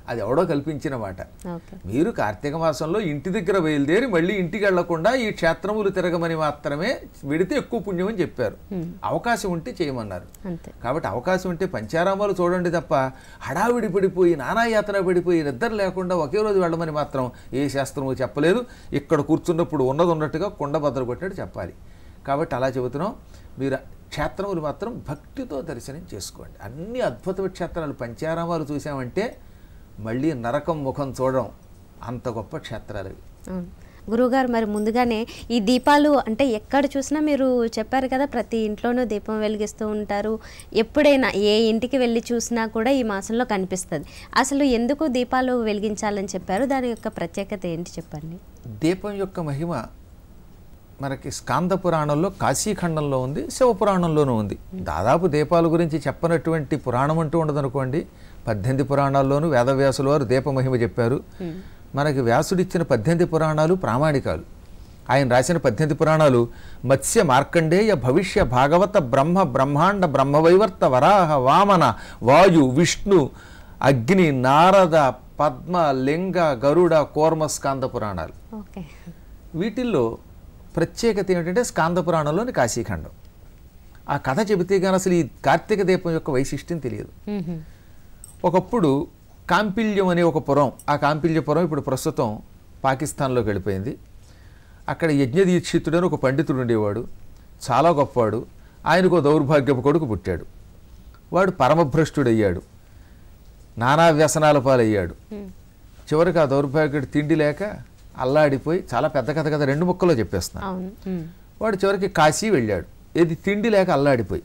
Speaker 2: అది ఎవడో కల్పించిన మాట
Speaker 1: ఓకే
Speaker 2: మీరు కార్తీక మాసంలో ఇంటి దగ్గర బయలుదేరి మళ్ళీ ఇంటికి వెళ్లకుండా ఈ క్షేత్రములు తిరగమని మాత్రమే వెడితే ఎక్కువ పుణ్యం అని చెప్పారు అవకాశం ఉంటే చేయమన్నారు
Speaker 1: అంతే
Speaker 2: కాబట్టి అవకాశం ఉంటే పంచారామాలు చూడండి తప్ప హడావిడి పడిపోయి నానాయాతన పడిపోయి నిద్ర లేకుండా ఒకే రోజు వెళ్ళమని మాత్రం ఏ శాస్త్రము చెప్పలేదు ఇక్కడ కూర్చున్నప్పుడు ఉన్నది ఉన్నట్టుగా కొండ బద్దలు కొట్టినట్టు చెప్పాలి కాబట్టి అలా చెబుతున్నాం మీరు క్షేత్రములు మాత్రం భక్తితో దర్శనం చేసుకోండి అన్ని అద్భుత క్షేత్రాలు పంచారామాలు చూసామంటే మళ్ళీ నరకం ముఖం చూడడం అంత గొప్ప క్షేత్రాలు ఇవి.
Speaker 1: అవును. గురువుగారు మరి ముందుగానే ఈ దీపాలు అంటే ఎక్కడ చూసినా మీరు చెప్పారు కదా ప్రతి ఇంట్లోనూ దీపం వెలిగిస్తూ ఉంటారు ఎప్పుడైనా ఏ ఇంటికి వెళ్ళి చూసినా కూడా ఈ మాసంలో కనిపిస్తుంది అసలు ఎందుకు దీపాలు వెలిగించాలని చెప్పారు దాని యొక్క ప్రత్యేకత ఏంటి చెప్పండి
Speaker 2: దీపం యొక్క మహిమ మనకి స్కాంద పురాణంలో కాశీఖండంలో ఉంది శివపురాణంలోనూ ఉంది దాదాపు దీపాల గురించి చెప్పనటువంటి పురాణం అంటూ ఉండదనుకోండి పద్దెనిమిది పురాణాల్లోనూ వేదవ్యాసుల వారు దీప మహిమ చెప్పారు మనకి వ్యాసుడిచ్చిన పద్దెనిమిది పురాణాలు ప్రామాణికాలు ఆయన రాసిన పద్దెనిమిది పురాణాలు మత్స్య మార్కండేయ భవిష్య భాగవత బ్రహ్మ బ్రహ్మాండ బ్రహ్మవైవర్త వరాహ వామన వాయు విష్ణు అగ్ని నారద పద్మ లింగ గరుడ కూర్మ స్కాంద పురాణాలు
Speaker 1: ఓకే
Speaker 2: వీటిల్లో ప్రత్యేకత ఏమిటంటే స్కాంద పురాణంలోని కాశీఖండం ఆ కథ చెబితే కానీ అసలు ఈ కార్తీక దీపం యొక్క వైశిష్ట్యం తెలియదు ఒకప్పుడు కాంపిల్యం అనే ఒక పురం ఆ కాంపిల్యపురం ఇప్పుడు ప్రస్తుతం పాకిస్తాన్లోకి వెళ్ళిపోయింది అక్కడ యజ్ఞదీక్షితుడు అని ఒక పండితుడు ఉండేవాడు చాలా గొప్పవాడు ఆయనకు ఓ దౌర్భాగ్యపు కొడుకు పుట్టాడు వాడు పరమభ్రష్టుడయ్యాడు నానా వ్యసనాల పాలయ్యాడు చివరికి ఆ దౌర్భాగ్యుడు తిండి లేక అల్లాడిపోయి చాలా పెద్ద కథ కదా రెండు ముక్కలో చెప్పేస్తున్నాను
Speaker 1: అవును ఉమ్.
Speaker 2: వాడు చివరికి కాశీ వెళ్ళాడు ఏది తిండి లేక అల్లాడిపోయి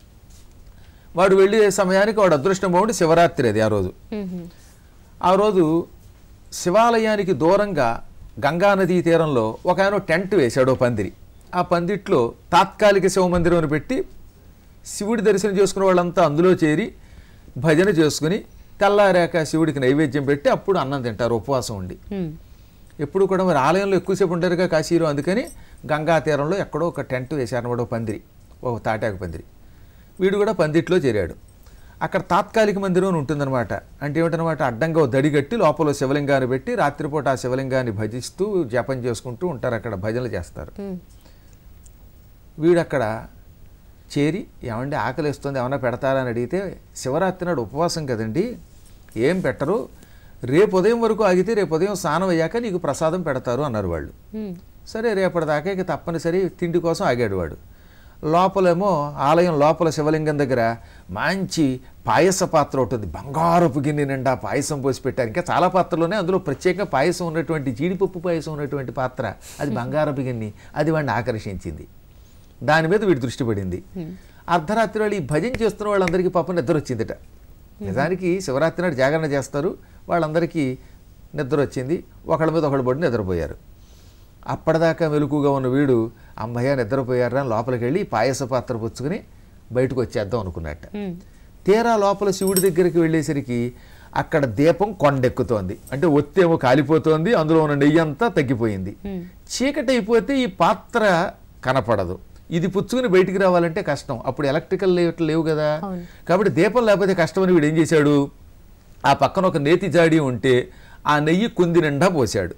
Speaker 2: వాడు వెళ్ళే సమయానికి వాడు అదృష్టం బాగుండి శివరాత్రి అది ఆ రోజు
Speaker 1: మ్మ్.
Speaker 2: ఆ రోజు శివాలయానికి దూరంగా గంగానదీ తీరంలో ఒక ఆయన టెంట్ వేశాడు ఓ పందిరి ఆ పందిట్లో తాత్కాలిక శివ మందిరం అని పెట్టి శివుడి దర్శనం చేసుకున్న వాళ్ళంతా అందులో చేరి భజన చేసుకుని తెల్లారాక శివుడికి నైవేద్యం పెట్టి అప్పుడు అన్నం తింటారు ఉపవాసం ఉండి
Speaker 1: మ్మ్.
Speaker 2: ఎప్పుడు కూడా మరి ఆలయంలో ఎక్కువసేపు ఉంటారుగా కాశీలో అందుకని గంగా తీరంలో ఎక్కడో ఒక టెంట్ వేశారనమాట ఒక పందిరి ఒక తాటాకు పందిరి వీడు కూడా పందిట్లో చేరాడు అక్కడ తాత్కాలిక మందిరం అని ఉంటుందన్నమాట అంటే ఏమిటనమాట అడ్డంగా ఓ దడి కట్టి లోపల ఓ శివలింగాన్ని పెట్టి రాత్రిపూట ఆ శివలింగాన్ని భజిస్తూ జపం చేసుకుంటూ ఉంటారు అక్కడ భజనలు చేస్తారు
Speaker 1: మ్మ్.
Speaker 2: వీడు అక్కడ చేరి ఏమండి ఆకలిస్తుంది ఏమన్నా పెడతారా అని అడిగితే శివరాత్రి నాడు ఉపవాసం కదండి ఏం పెట్టరు రేపు ఉదయం వరకు ఆగితే రేపు ఉదయం స్నానం అయ్యాక నీకు ప్రసాదం పెడతారు అన్నారు వాళ్ళు
Speaker 1: మ్మ్.
Speaker 2: సరే రేపటిదాకా ఇక తప్పనిసరి తిండి కోసం ఆగాడు వాడు లోపలేమో ఆలయం లోపల శివలింగం దగ్గర మంచి పాయస పాత్ర ఉంటుంది బంగారపు గిన్నె నిండా పాయసం పోసి పెట్టారు ఇంకా చాలా పాత్రలోనే అందులో ప్రత్యేక పాయసం ఉన్నటువంటి జీడిపప్పు పాయసం ఉన్నటువంటి పాత్ర అది బంగారపు గిన్నె అది వాడిని ఆకర్షించింది దాని మీద వీడి దృష్టి పడింది అర్ధరాత్రి వాళ్ళు ఈ భజన చేస్తున్న వాళ్ళందరికీ పాపం నిద్ర వచ్చిందిట నిజానికి శివరాత్రి నాడు జాగరణ చేస్తారు వాళ్ళందరికీ నిద్ర వచ్చింది ఒకళ్ళ మీద ఒకళ్ళు పడి నిద్రపోయారు అప్పటిదాకా మెలకుగా ఉన్న వీడు అమ్మయ్య నిద్రపోయారా అని లోపలికి వెళ్ళి పాయస పాత్ర పుచ్చుకుని బయటకు వచ్చేద్దాం అనుకున్నట్ట
Speaker 1: మ్మ్.
Speaker 2: తీరా లోపల శివుడి దగ్గరికి వెళ్ళేసరికి అక్కడ దీపం కొండెక్కుతోంది అంటే ఒత్తేమో కాలిపోతోంది అందులో ఉన్న నెయ్యి అంతా తగ్గిపోయింది
Speaker 1: మ్మ్.
Speaker 2: చీకటి అయిపోతే ఈ పాత్ర కనపడదు ఇది పుచ్చుకుని బయటికి రావాలంటే కష్టం అప్పుడు ఎలక్ట్రికల్ లేవట్లు లేవు కదా
Speaker 1: అవును.
Speaker 2: కాబట్టి దీపం లేకపోతే కష్టమని వీడు ఏం చేశాడు ఆ పక్కన ఒక నేతి జాడి ఉంటే ఆ నెయ్యి కుంది నిండా పోశాడు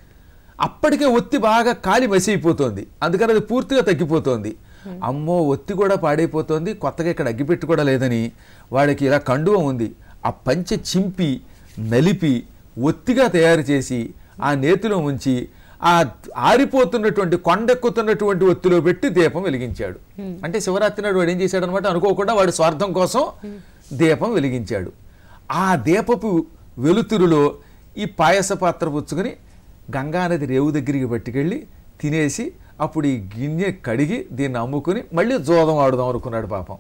Speaker 2: అప్పటికే ఒత్తి బాగా కాలి మసిఅయిపోతోంది అందుకని అది పూర్తిగా తగ్గిపోతోంది అమ్మో ఒత్తి కూడా పాడైపోతోంది కొత్తగా ఇక్కడ అగ్గిపెట్టు కూడా లేదని వాడికి ఇలా కండువ ఉంది ఆ పంచె చింపి నలిపి ఒత్తిగా తయారు చేసి ఆ నేతిలో ఉంచి ఆ ఆరిపోతున్నటువంటి కొండెక్కుతున్నటువంటి ఒత్తిలో పెట్టి దీపం వెలిగించాడు అంటే శివరాత్రి నాడు వాడు ఏం చేశాడు అనమాట అనుకోకుండా వాడి స్వార్థం కోసం దీపం వెలిగించాడు ఆ దీపపు వెలుతురులో ఈ పాయస పాత్ర పుచ్చుకొని గంగానది రేవు దగ్గరికి పట్టుకెళ్ళి తినేసి అప్పుడు ఈ గిన్నె కడిగి దీన్ని అమ్ముకుని మళ్ళీ జోదం ఆడుదాం అనుకున్నాడు పాపం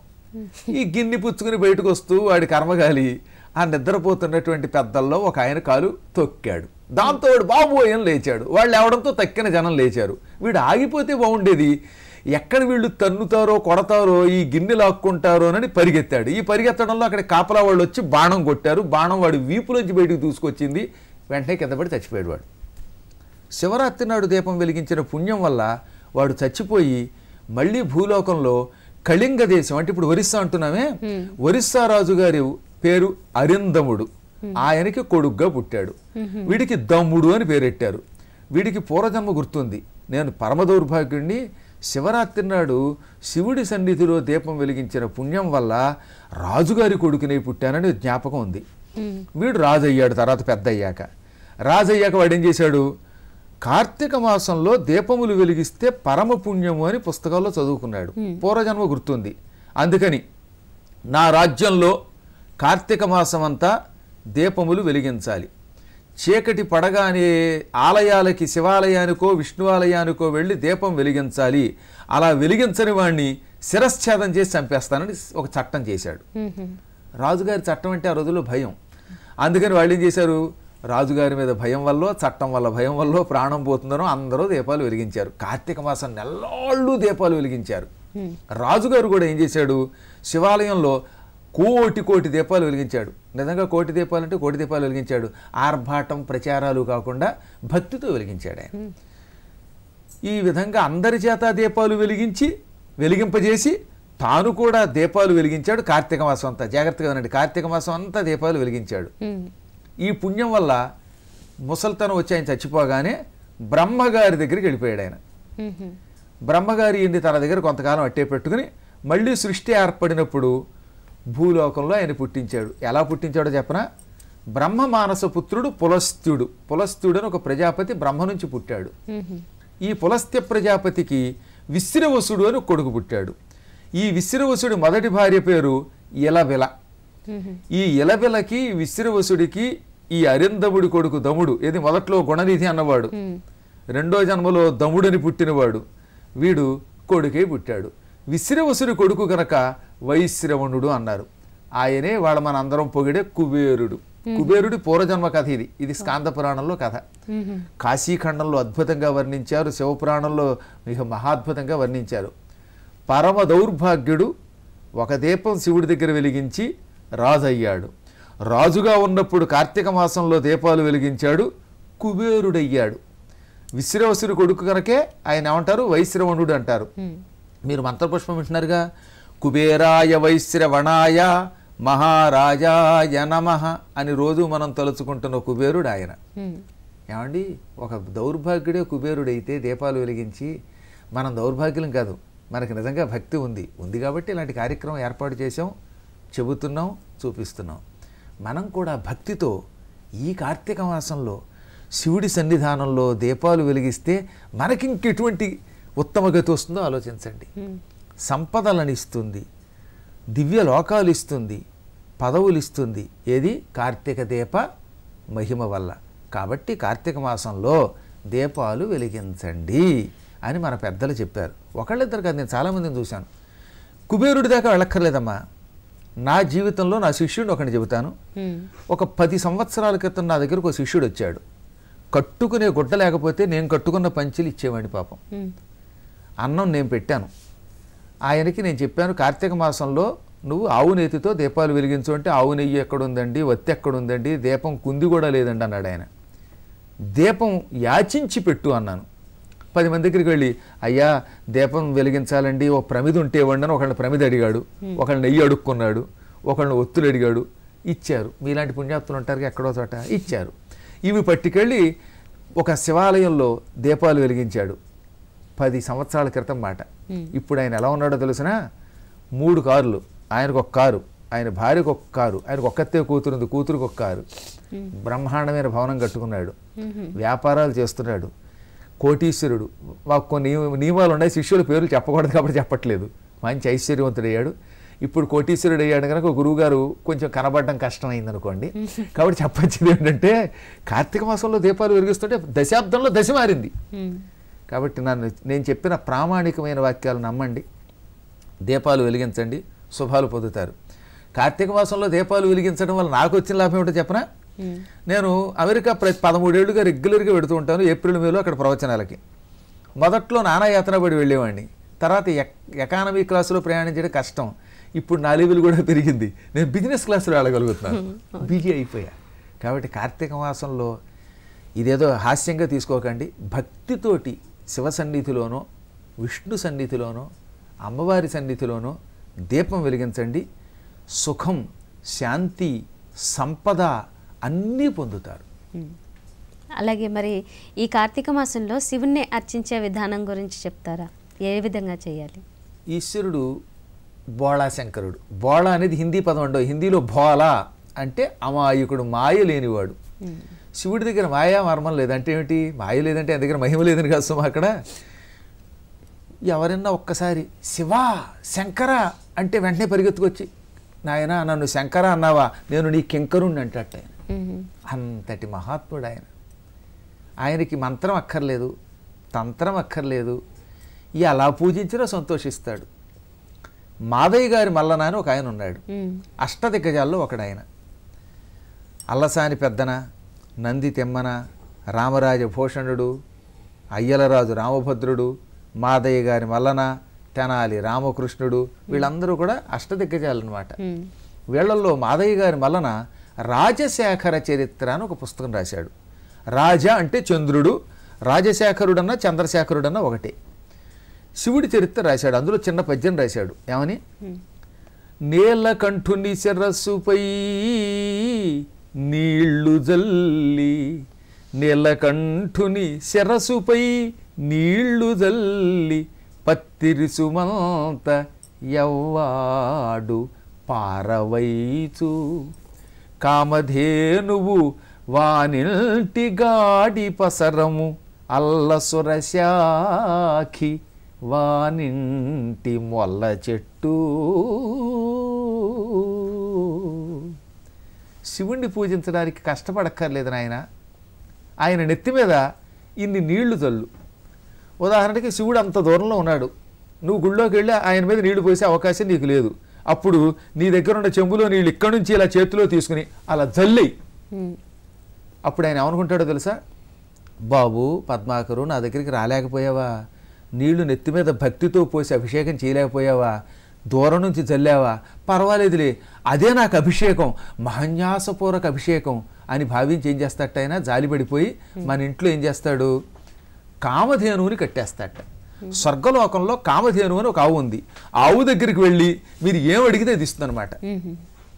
Speaker 2: ఈ గిన్నె పుచ్చుకుని బయటకు వస్తూ వాడి కర్మగాలి ఆ నిద్రపోతున్నటువంటి పెద్దల్లో ఒక ఆయన కాలు తొక్కాడు దాంతో వాడు బాబోయని లేచాడు వాళ్ళు లేవడంతో తక్కిన జనం లేచారు వీడు ఆగిపోతే బాగుండేది ఎక్కడ వీళ్ళు తన్నుతారో కొడతారో ఈ గిన్నె లాక్కుంటారో అని పరిగెత్తాడు ఈ పరిగెత్తడంలో అక్కడ కాపలా వాళ్ళు వచ్చి బాణం కొట్టారు బాణం వాడి వీపులోంచి బయటకు దూసుకొచ్చింది వెంటనే కింద పడి చచ్చిపోయాడు వాడు శివరాత్రి నాడు దీపం వెలిగించిన పుణ్యం వల్ల వాడు చచ్చిపోయి మళ్ళీ భూలోకంలో కళింగ దేశం అంటే ఇప్పుడు ఒరిస్సా అంటున్నామే ఒరిస్సా రాజు గారి పేరు అరిందముడు ఆయనకి కొడుగ్గా పుట్టాడు వీడికి దమ్ముడు అని పేరెట్టారు వీడికి పూర్వజన్మ గుర్తుంది నేను పరమ దౌర్భాగ్యుణ్ణి శివరాత్రి నాడు శివుడి సన్నిధిలో దీపం వెలిగించిన పుణ్యం వల్ల రాజుగారి కొడుకునే పుట్టానని జ్ఞాపకం ఉంది వీడు రాజు అయ్యాడు తర్వాత పెద్ద అయ్యాక రాజు అయ్యాక వాడు ఏం చేశాడు కార్తీక మాసంలో దీపములు వెలిగిస్తే పరమ పుణ్యము అని పుస్తకాల్లో చదువుకున్నాడు పూర్వజన్మ గుర్తుంది అందుకని నా రాజ్యంలో కార్తీక మాసం అంతా దీపములు వెలిగించాలి చీకటి పడగానే ఆలయాలకి శివాలయానికో విష్ణు ఆలయానికో వెళ్ళి దీపం వెలిగించాలి అలా వెలిగించని వాడిని శిరశ్ఛేదం చేసి చంపేస్తానని ఒక చట్టం చేశాడు రాజుగారి చట్టం అంటే ఆ రోజుల్లో భయం అందుకని వాళ్ళు ఏం చేశారు రాజుగారి మీద భయం వల్ల చట్టం వల్ల భయం వల్ల ప్రాణం పోతుందనో అందరూ దీపాలు వెలిగించారు కార్తీక మాసం నెల్లాళ్ళు దీపాలు వెలిగించారు రాజుగారు కూడా ఏం చేశాడు శివాలయంలో కోటి కోటి దీపాలు వెలిగించాడు నిజంగా కోటి దీపాలు అంటే కోటి దీపాలు వెలిగించాడు ఆర్భాటం ప్రచారాలు కాకుండా భక్తితో వెలిగించాడు ఆయన ఈ విధంగా అందరి చేత దీపాలు వెలిగించి వెలిగింపజేసి తాను కూడా దీపాలు వెలిగించాడు కార్తీక మాసం అంతా జాగ్రత్తగా వినండి కార్తీక మాసం అంతా దీపాలు వెలిగించాడు ఈ పుణ్యం వల్ల ముసల్తనం వచ్చి ఆయన చచ్చిపోగానే బ్రహ్మగారి దగ్గరికి వెళ్ళిపోయాడు ఆయన బ్రహ్మగారి ఇంటి తన దగ్గర కొంతకాలం అట్టే పెట్టుకుని మళ్ళీ సృష్టి ఏర్పడినప్పుడు భూలోకంలో ఆయన పుట్టించాడు ఎలా పుట్టించాడో చెప్పనా బ్రహ్మ మానస పుత్రుడు పులస్త్యుడు పులస్త్యుడు అని ఒక ప్రజాపతి బ్రహ్మ నుంచి పుట్టాడు ఈ పులస్త్య ప్రజాపతికి విశ్రవసుడు అని ఒక కొడుకు పుట్టాడు ఈ విశ్రవసుడి మొదటి భార్య పేరు ఇలబిల ఈ ఇలబిలకి విశ్రవసుడికి ఈ అరిందముడి కొడుకు దముడు ఏది మొదట్లో గుణనిధి అన్నవాడు రెండో జన్మలో దముడని పుట్టినవాడు వీడు కొడుకే పుట్టాడు విశ్రవసుడి కొడుకు గనక వైశ్రవణుడు అన్నారు ఆయనే వాళ్ళ మన అందరం పొగిడే కుబేరుడు కుబేరుడి పూర్వజన్మ కథ ఇది ఇది స్కాంద పురాణంలో కథ కాశీఖండంలో అద్భుతంగా వర్ణించారు శివపురాణంలో ఇక మహాద్భుతంగా వర్ణించారు పరమ దౌర్భాగ్యుడు ఒక దీపం శివుడి దగ్గర వెలిగించి రాజు అయ్యాడు రాజుగా ఉన్నప్పుడు కార్తీక మాసంలో దీపాలు వెలిగించాడు కుబేరుడయ్యాడు విశ్రవసుని కొడుకు కనుకే ఆయన ఏమంటారు వైశ్రవణుడు అంటారు మీరు మంత్రపుష్పం వింటున్నారుగా కుబేరాయ వైశ్రవణాయ మహారాజాయ నమః అని రోజు మనం తలుచుకుంటున్న కుబేరుడు ఆయన ఏమండి ఒక దౌర్భాగ్యుడే కుబేరుడైతే దీపాలు వెలిగించి మనం దౌర్భాగ్యులం కాదు మనకి నిజంగా భక్తి ఉంది ఉంది కాబట్టి ఇలాంటి కార్యక్రమం ఏర్పాటు చేసాం చెబుతున్నాం చూపిస్తున్నాం మనం కూడా భక్తితో ఈ కార్తీక మాసంలో శివుడి సన్నిధానంలో దీపాలు వెలిగిస్తే మనకింకెటువంటి ఉత్తమ గతి వస్తుందో ఆలోచించండి సంపదలను ఇస్తుంది దివ్య లోకాలు ఇస్తుంది పదవులు ఇస్తుంది ఏది కార్తీక దీప మహిమ వల్ల కాబట్టి కార్తీక మాసంలో దీపాలు వెలిగించండి అని మన పెద్దలు చెప్పారు ఒకళ్ళిద్దరు కాదు నేను చాలామందిని చూశాను కుబేరుడి దాకా వెళ్ళక్కర్లేదమ్మా నా జీవితంలో నా శిష్యుడిని ఒకటి చెబుతాను ఒక పది సంవత్సరాల క్రితం నా దగ్గరకు ఒక శిష్యుడు వచ్చాడు కట్టుకునే గుడ్డ లేకపోతే నేను కట్టుకున్న పంచులు ఇచ్చేవాడిని పాపం అన్నం నేను పెట్టాను ఆయనకి నేను చెప్పాను కార్తీక మాసంలో నువ్వు ఆవు నెయ్యితో దీపాలు వెలిగించు అంటే ఆవు నెయ్యి ఎక్కడుందండి వత్తి ఎక్కడుందండి దీపం కుంది కూడా లేదండి అన్నాడు ఆయన దీపం యాచించి పెట్టు అన్నాను పది మంది దగ్గరికి వెళ్ళి అయ్యా దీపం వెలిగించాలండి ఓ ప్రమిది ఉంటే ఇవ్వండి అని ఒకళ్ళని ప్రమిది అడిగాడు ఒకళ్ళని నెయ్యి అడుక్కున్నాడు ఒకళ్ళని ఒత్తులు అడిగాడు ఇచ్చారు మీలాంటి పుణ్యాత్తులు ఉంటారు ఎక్కడో చోట ఇచ్చారు ఇవి పట్టుకెళ్ళి ఒక శివాలయంలో దీపాలు వెలిగించాడు పది సంవత్సరాల క్రితం మాట ఇప్పుడు ఆయన ఎలా ఉన్నాడో తెలిసినా మూడు కార్లు ఆయనకు ఒక కారు ఆయన భార్యకు ఒక కారు ఆయనకు ఒక్కతే కూతురు ఉంది కూతురుకు ఒక కారు బ్రహ్మాండమైన భవనం కట్టుకున్నాడు వ్యాపారాలు చేస్తున్నాడు కోటీశ్వరుడు మాకు కొన్ని నియమాలు ఉన్నాయి శిష్యుల పేర్లు చెప్పకూడదు కాబట్టి చెప్పట్లేదు మంచి ఐశ్వర్యవంతుడయ్యాడు ఇప్పుడు కోటీశ్వరుడు అయ్యాడు కనుక గురువుగారు కొంచెం కనబడడం కష్టమైంది అనుకోండి కాబట్టి చెప్పొచ్చేది ఏంటంటే కార్తీక మాసంలో దీపాలు వెలిగిస్తుంటే దశాబ్దంలో దశ మారింది కాబట్టి నన్ను నేను చెప్పిన ప్రామాణికమైన వాక్యాలు నమ్మండి దీపాలు వెలిగించండి శుభాలు పొందుతారు కార్తీక మాసంలో దీపాలు వెలిగించడం వల్ల నాకు వచ్చిన లాభం ఏమిటో చెప్పనా నేను అమెరికా ప్రతి పదమూడేళ్లుగా రెగ్యులర్గా పెడుతూ ఉంటాను ఏప్రిల్ మేలో అక్కడ ప్రవచనాలకి మొదట్లో నానా యాతన పడి వెళ్ళేవాడిని తర్వాత ఎక్ ఎకానమీ క్లాసులో ప్రయాణించడం కష్టం ఇప్పుడు నా లెవెల్ కూడా పెరిగింది నేను బిజినెస్ క్లాసులో వెళ్ళగలుగుతున్నాను బిజీ అయిపోయా కాబట్టి కార్తీక మాసంలో ఇదేదో హాస్యంగా తీసుకోకండి భక్తితోటి శివ సన్నిధిలోనో విష్ణు సన్నిధిలోనో అమ్మవారి సన్నిధిలోనో దీపం వెలిగించండి సుఖం శాంతి సంపద అన్నీ పొందుతారు
Speaker 1: ఉమ్. అలాగే మరి ఈ కార్తీక మాసంలో శివుణ్ణి అర్చించే విధానం గురించి చెప్తారా ఏ విధంగా చేయాలి
Speaker 2: ఈశ్వరుడు బోళా శంకరుడు బోళా అనేది హిందీ పదం ఉండవు హిందీలో భోలా అంటే అమాయకుడు మాయ లేనివాడు శివుడి దగ్గర మాయా మర్మం లేదంటే ఏమిటి మాయ లేదంటే ఆయన దగ్గర మహిమ లేదని కాదు సుమా అక్కడ ఎవరైనా ఒక్కసారి శివా శంకర అంటే వెంటనే పరిగెత్తుకొచ్చి నాయన నన్ను శంకర అన్నావా నేను నీ కింకరుణ్ణి అంటట్టు ఆయన
Speaker 1: ఉమ్.
Speaker 2: అంతటి మహాత్ముడు ఆయన ఆయనకి మంత్రం అక్కర్లేదు తంత్రం అక్కర్లేదు ఎలా పూజించినా సంతోషిస్తాడు మాదయ్య గారి మల్లన అని ఒక ఆయన ఉన్నాడు
Speaker 1: ఉమ్.
Speaker 2: అష్టదిగ్గజాల్లో ఒకడు ఆయన అల్లసాని పెద్దన నంది తెమ్మన రామరాజ భూషణుడు అయ్యలరాజు రామభద్రుడు మాదయ్య గారి మల్లన తెనాలి రామకృష్ణుడు వీళ్ళందరూ కూడా అష్టదిగ్గజాలు అనమాట
Speaker 1: ఉమ్.
Speaker 2: వీళ్ళల్లో మాదయ్య గారి మల్లన రాజశేఖర చరిత్ర అని ఒక పుస్తకం రాశాడు రాజ అంటే చంద్రుడు రాజశేఖరుడన్న చంద్రశేఖరుడన్న ఒకటే శివుడి చరిత్ర రాశాడు అందులో చిన్న పద్యం రాశాడు ఏమని
Speaker 1: ఉమ్.
Speaker 2: నీలకంఠుని శిరస్సుపై నీళ్లు జల్లి నీలకంఠుని శిరస్సుపై నీళ్లు జల్లి పత్తిరిసుమంత ఎవ్వాడు పారవైచు కామధేనువు వానిల్టి గాడి పసరము అల్లసురశాఖి వానింటి మొల్ల చెట్టు శివుణ్ణి పూజించడానికి కష్టపడక్కర్లేదు నాయన ఆయన నెత్తి మీద ఇన్ని నీళ్లు చల్లు ఉదాహరణకి శివుడు అంత దూరంలో ఉన్నాడు నువ్వు గుళ్ళోకి వెళ్ళి ఆయన మీద నీళ్లు పోసే అవకాశం నీకు లేదు అప్పుడు నీ దగ్గర ఉన్న చెంబులో నీళ్ళు ఇక్కడి నుంచి ఇలా చేతిలో తీసుకుని అలా జల్లేయి
Speaker 1: ఉమ్.
Speaker 2: అప్పుడు ఆయన ఏమనుకుంటాడో తెలుసా బాబు పద్మాకరు నా దగ్గరికి రాలేకపోయావా నీళ్లు నెత్తి మీద భక్తితో పోసి అభిషేకం చేయలేకపోయావా దూరం నుంచి చల్లావా పర్వాలేదులే అదే నాకు అభిషేకం మహన్యాసపూర్వక అభిషేకం అని భావించి ఏం చేస్తాట ఆయన జాలిపడిపోయి మన ఇంట్లో ఏం చేస్తాడు కామధేనువుని కట్టేస్తాట స్వర్గలోకంలో కామధేను అని ఒక ఆవు ఉంది ఆవు దగ్గరికి వెళ్ళి మీరు ఏం అడిగితే అది ఇస్తుందన్నమాట
Speaker 1: ఉమ్.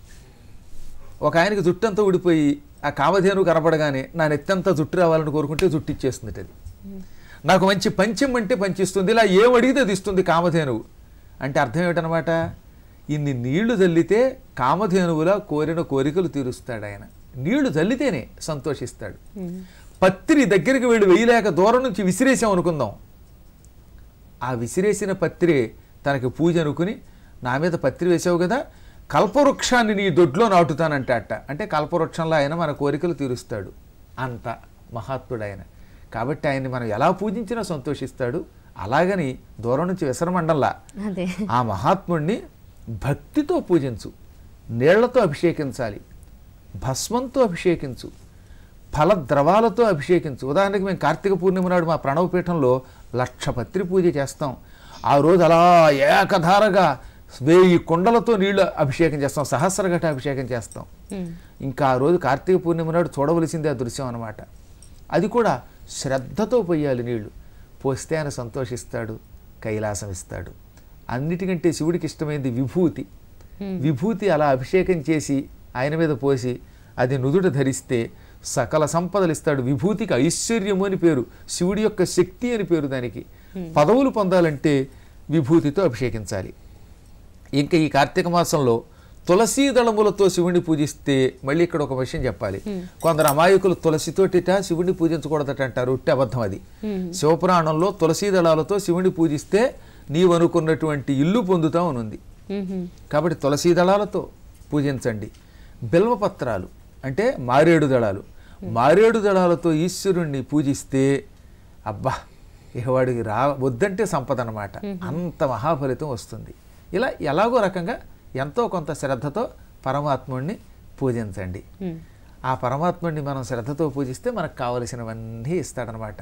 Speaker 2: ఒక ఆయనకి జుట్టు అంతా ఊడిపోయి ఆ కామధేను కనపడగానే నా నెత్తంతా జుట్టు రావాలని కోరుకుంటే జుట్టు ఇచ్చేస్తుంది అది నాకు మంచి పంచం అంటే పంచిస్తుంది ఇలా ఏం అడిగితే అది ఇస్తుంది కామధేనువు అంటే అర్థం ఏమిటనమాట ఇన్ని నీళ్లు చల్లితే కామధేనువులా కోరిన కోరికలు తీరుస్తాడు ఆయన నీళ్లు చల్లితేనే సంతోషిస్తాడు
Speaker 1: ఉమ్.
Speaker 2: పత్రి దగ్గరికి వెళ్ళి వేయలేక దూరం నుంచి విసిరేసాం అనుకుందాం ఆ విసిరేసిన పత్రి తనకి పూజ అనుకుని నా మీద పత్రి వేసావు కదా కల్పవృక్షాన్ని నీ దొడ్లో నాటుతానంట అట్ట అంటే కల్పవృక్షంలో ఆయన మన కోరికలు తీరుస్తాడు అంత మహాత్ముడు ఆయన కాబట్టి ఆయన్ని మనం ఎలా పూజించినా సంతోషిస్తాడు అలాగని దూరం నుంచి విసరమండల్లా
Speaker 1: అదే
Speaker 2: ఆ మహాత్ముడిని భక్తితో పూజించు నీళ్లతో అభిషేకించాలి భస్మంతో అభిషేకించు ఫలద్రవాలతో అభిషేకించు ఉదాహరణకి మేము కార్తీక పూర్ణిమ నాడు మా ప్రణవపీఠంలో లక్ష పత్రి పూజ చేస్తాం ఆ రోజు అలా ఏకధారగా వెయ్యి కుండలతో నీళ్లు అభిషేకం చేస్తాం సహస్రఘట అభిషేకం చేస్తాం
Speaker 1: ఉమ్.
Speaker 2: ఇంకా ఆ రోజు కార్తీక పూర్ణిమ నాడు చూడవలసిందే ఆ దృశ్యం అనమాట అది కూడా శ్రద్ధతో పోయాలి నీళ్లు పోస్తే ఆయన సంతోషిస్తాడు కైలాసం ఇస్తాడు అన్నిటికంటే శివుడికి ఇష్టమైంది విభూతి విభూతి అలా అభిషేకం చేసి ఆయన మీద పోసి అది నుదుట ధరిస్తే సకల సంపదలు ఇస్తాడు విభూతికి ఐశ్వర్యము అని పేరు శివుడి యొక్క శక్తి అని పేరు దానికి పదవులు పొందాలంటే విభూతితో అభిషేకించాలి ఇంకా ఈ కార్తీక మాసంలో తులసీ దళములతో శివుణ్ణి పూజిస్తే మళ్ళీ ఇక్కడ ఒక విషయం చెప్పాలి కొందరు అమాయకులు తులసితోటిట శివుణ్ణి పూజించకూడదట అంటారు ఉట్టి అబద్ధం అది శివపురాణంలో తులసీ దళాలతో శివుణ్ణి పూజిస్తే నీవు అనుకున్నటువంటి ఇల్లు పొందుతావు అని ఉంది
Speaker 1: ఉమ్.
Speaker 2: కాబట్టి తులసీ దళాలతో పూజించండి బిల్వపత్రాలు అంటే మారేడు దళాలు మారేడు దళాలతో ఈశ్వరుణ్ణి పూజిస్తే అబ్బా ఇక వాడికి రా వద్దంటే సంపద అనమాట అంత మహాఫలితం వస్తుంది ఇలా ఎలాగో రకంగా ఎంతో కొంత శ్రద్ధతో పరమాత్ముడిని పూజించండి
Speaker 1: ఉమ్.
Speaker 2: ఆ పరమాత్ముడిని మనం శ్రద్ధతో పూజిస్తే మనకు కావలసినవన్నీ ఇస్తాడనమాట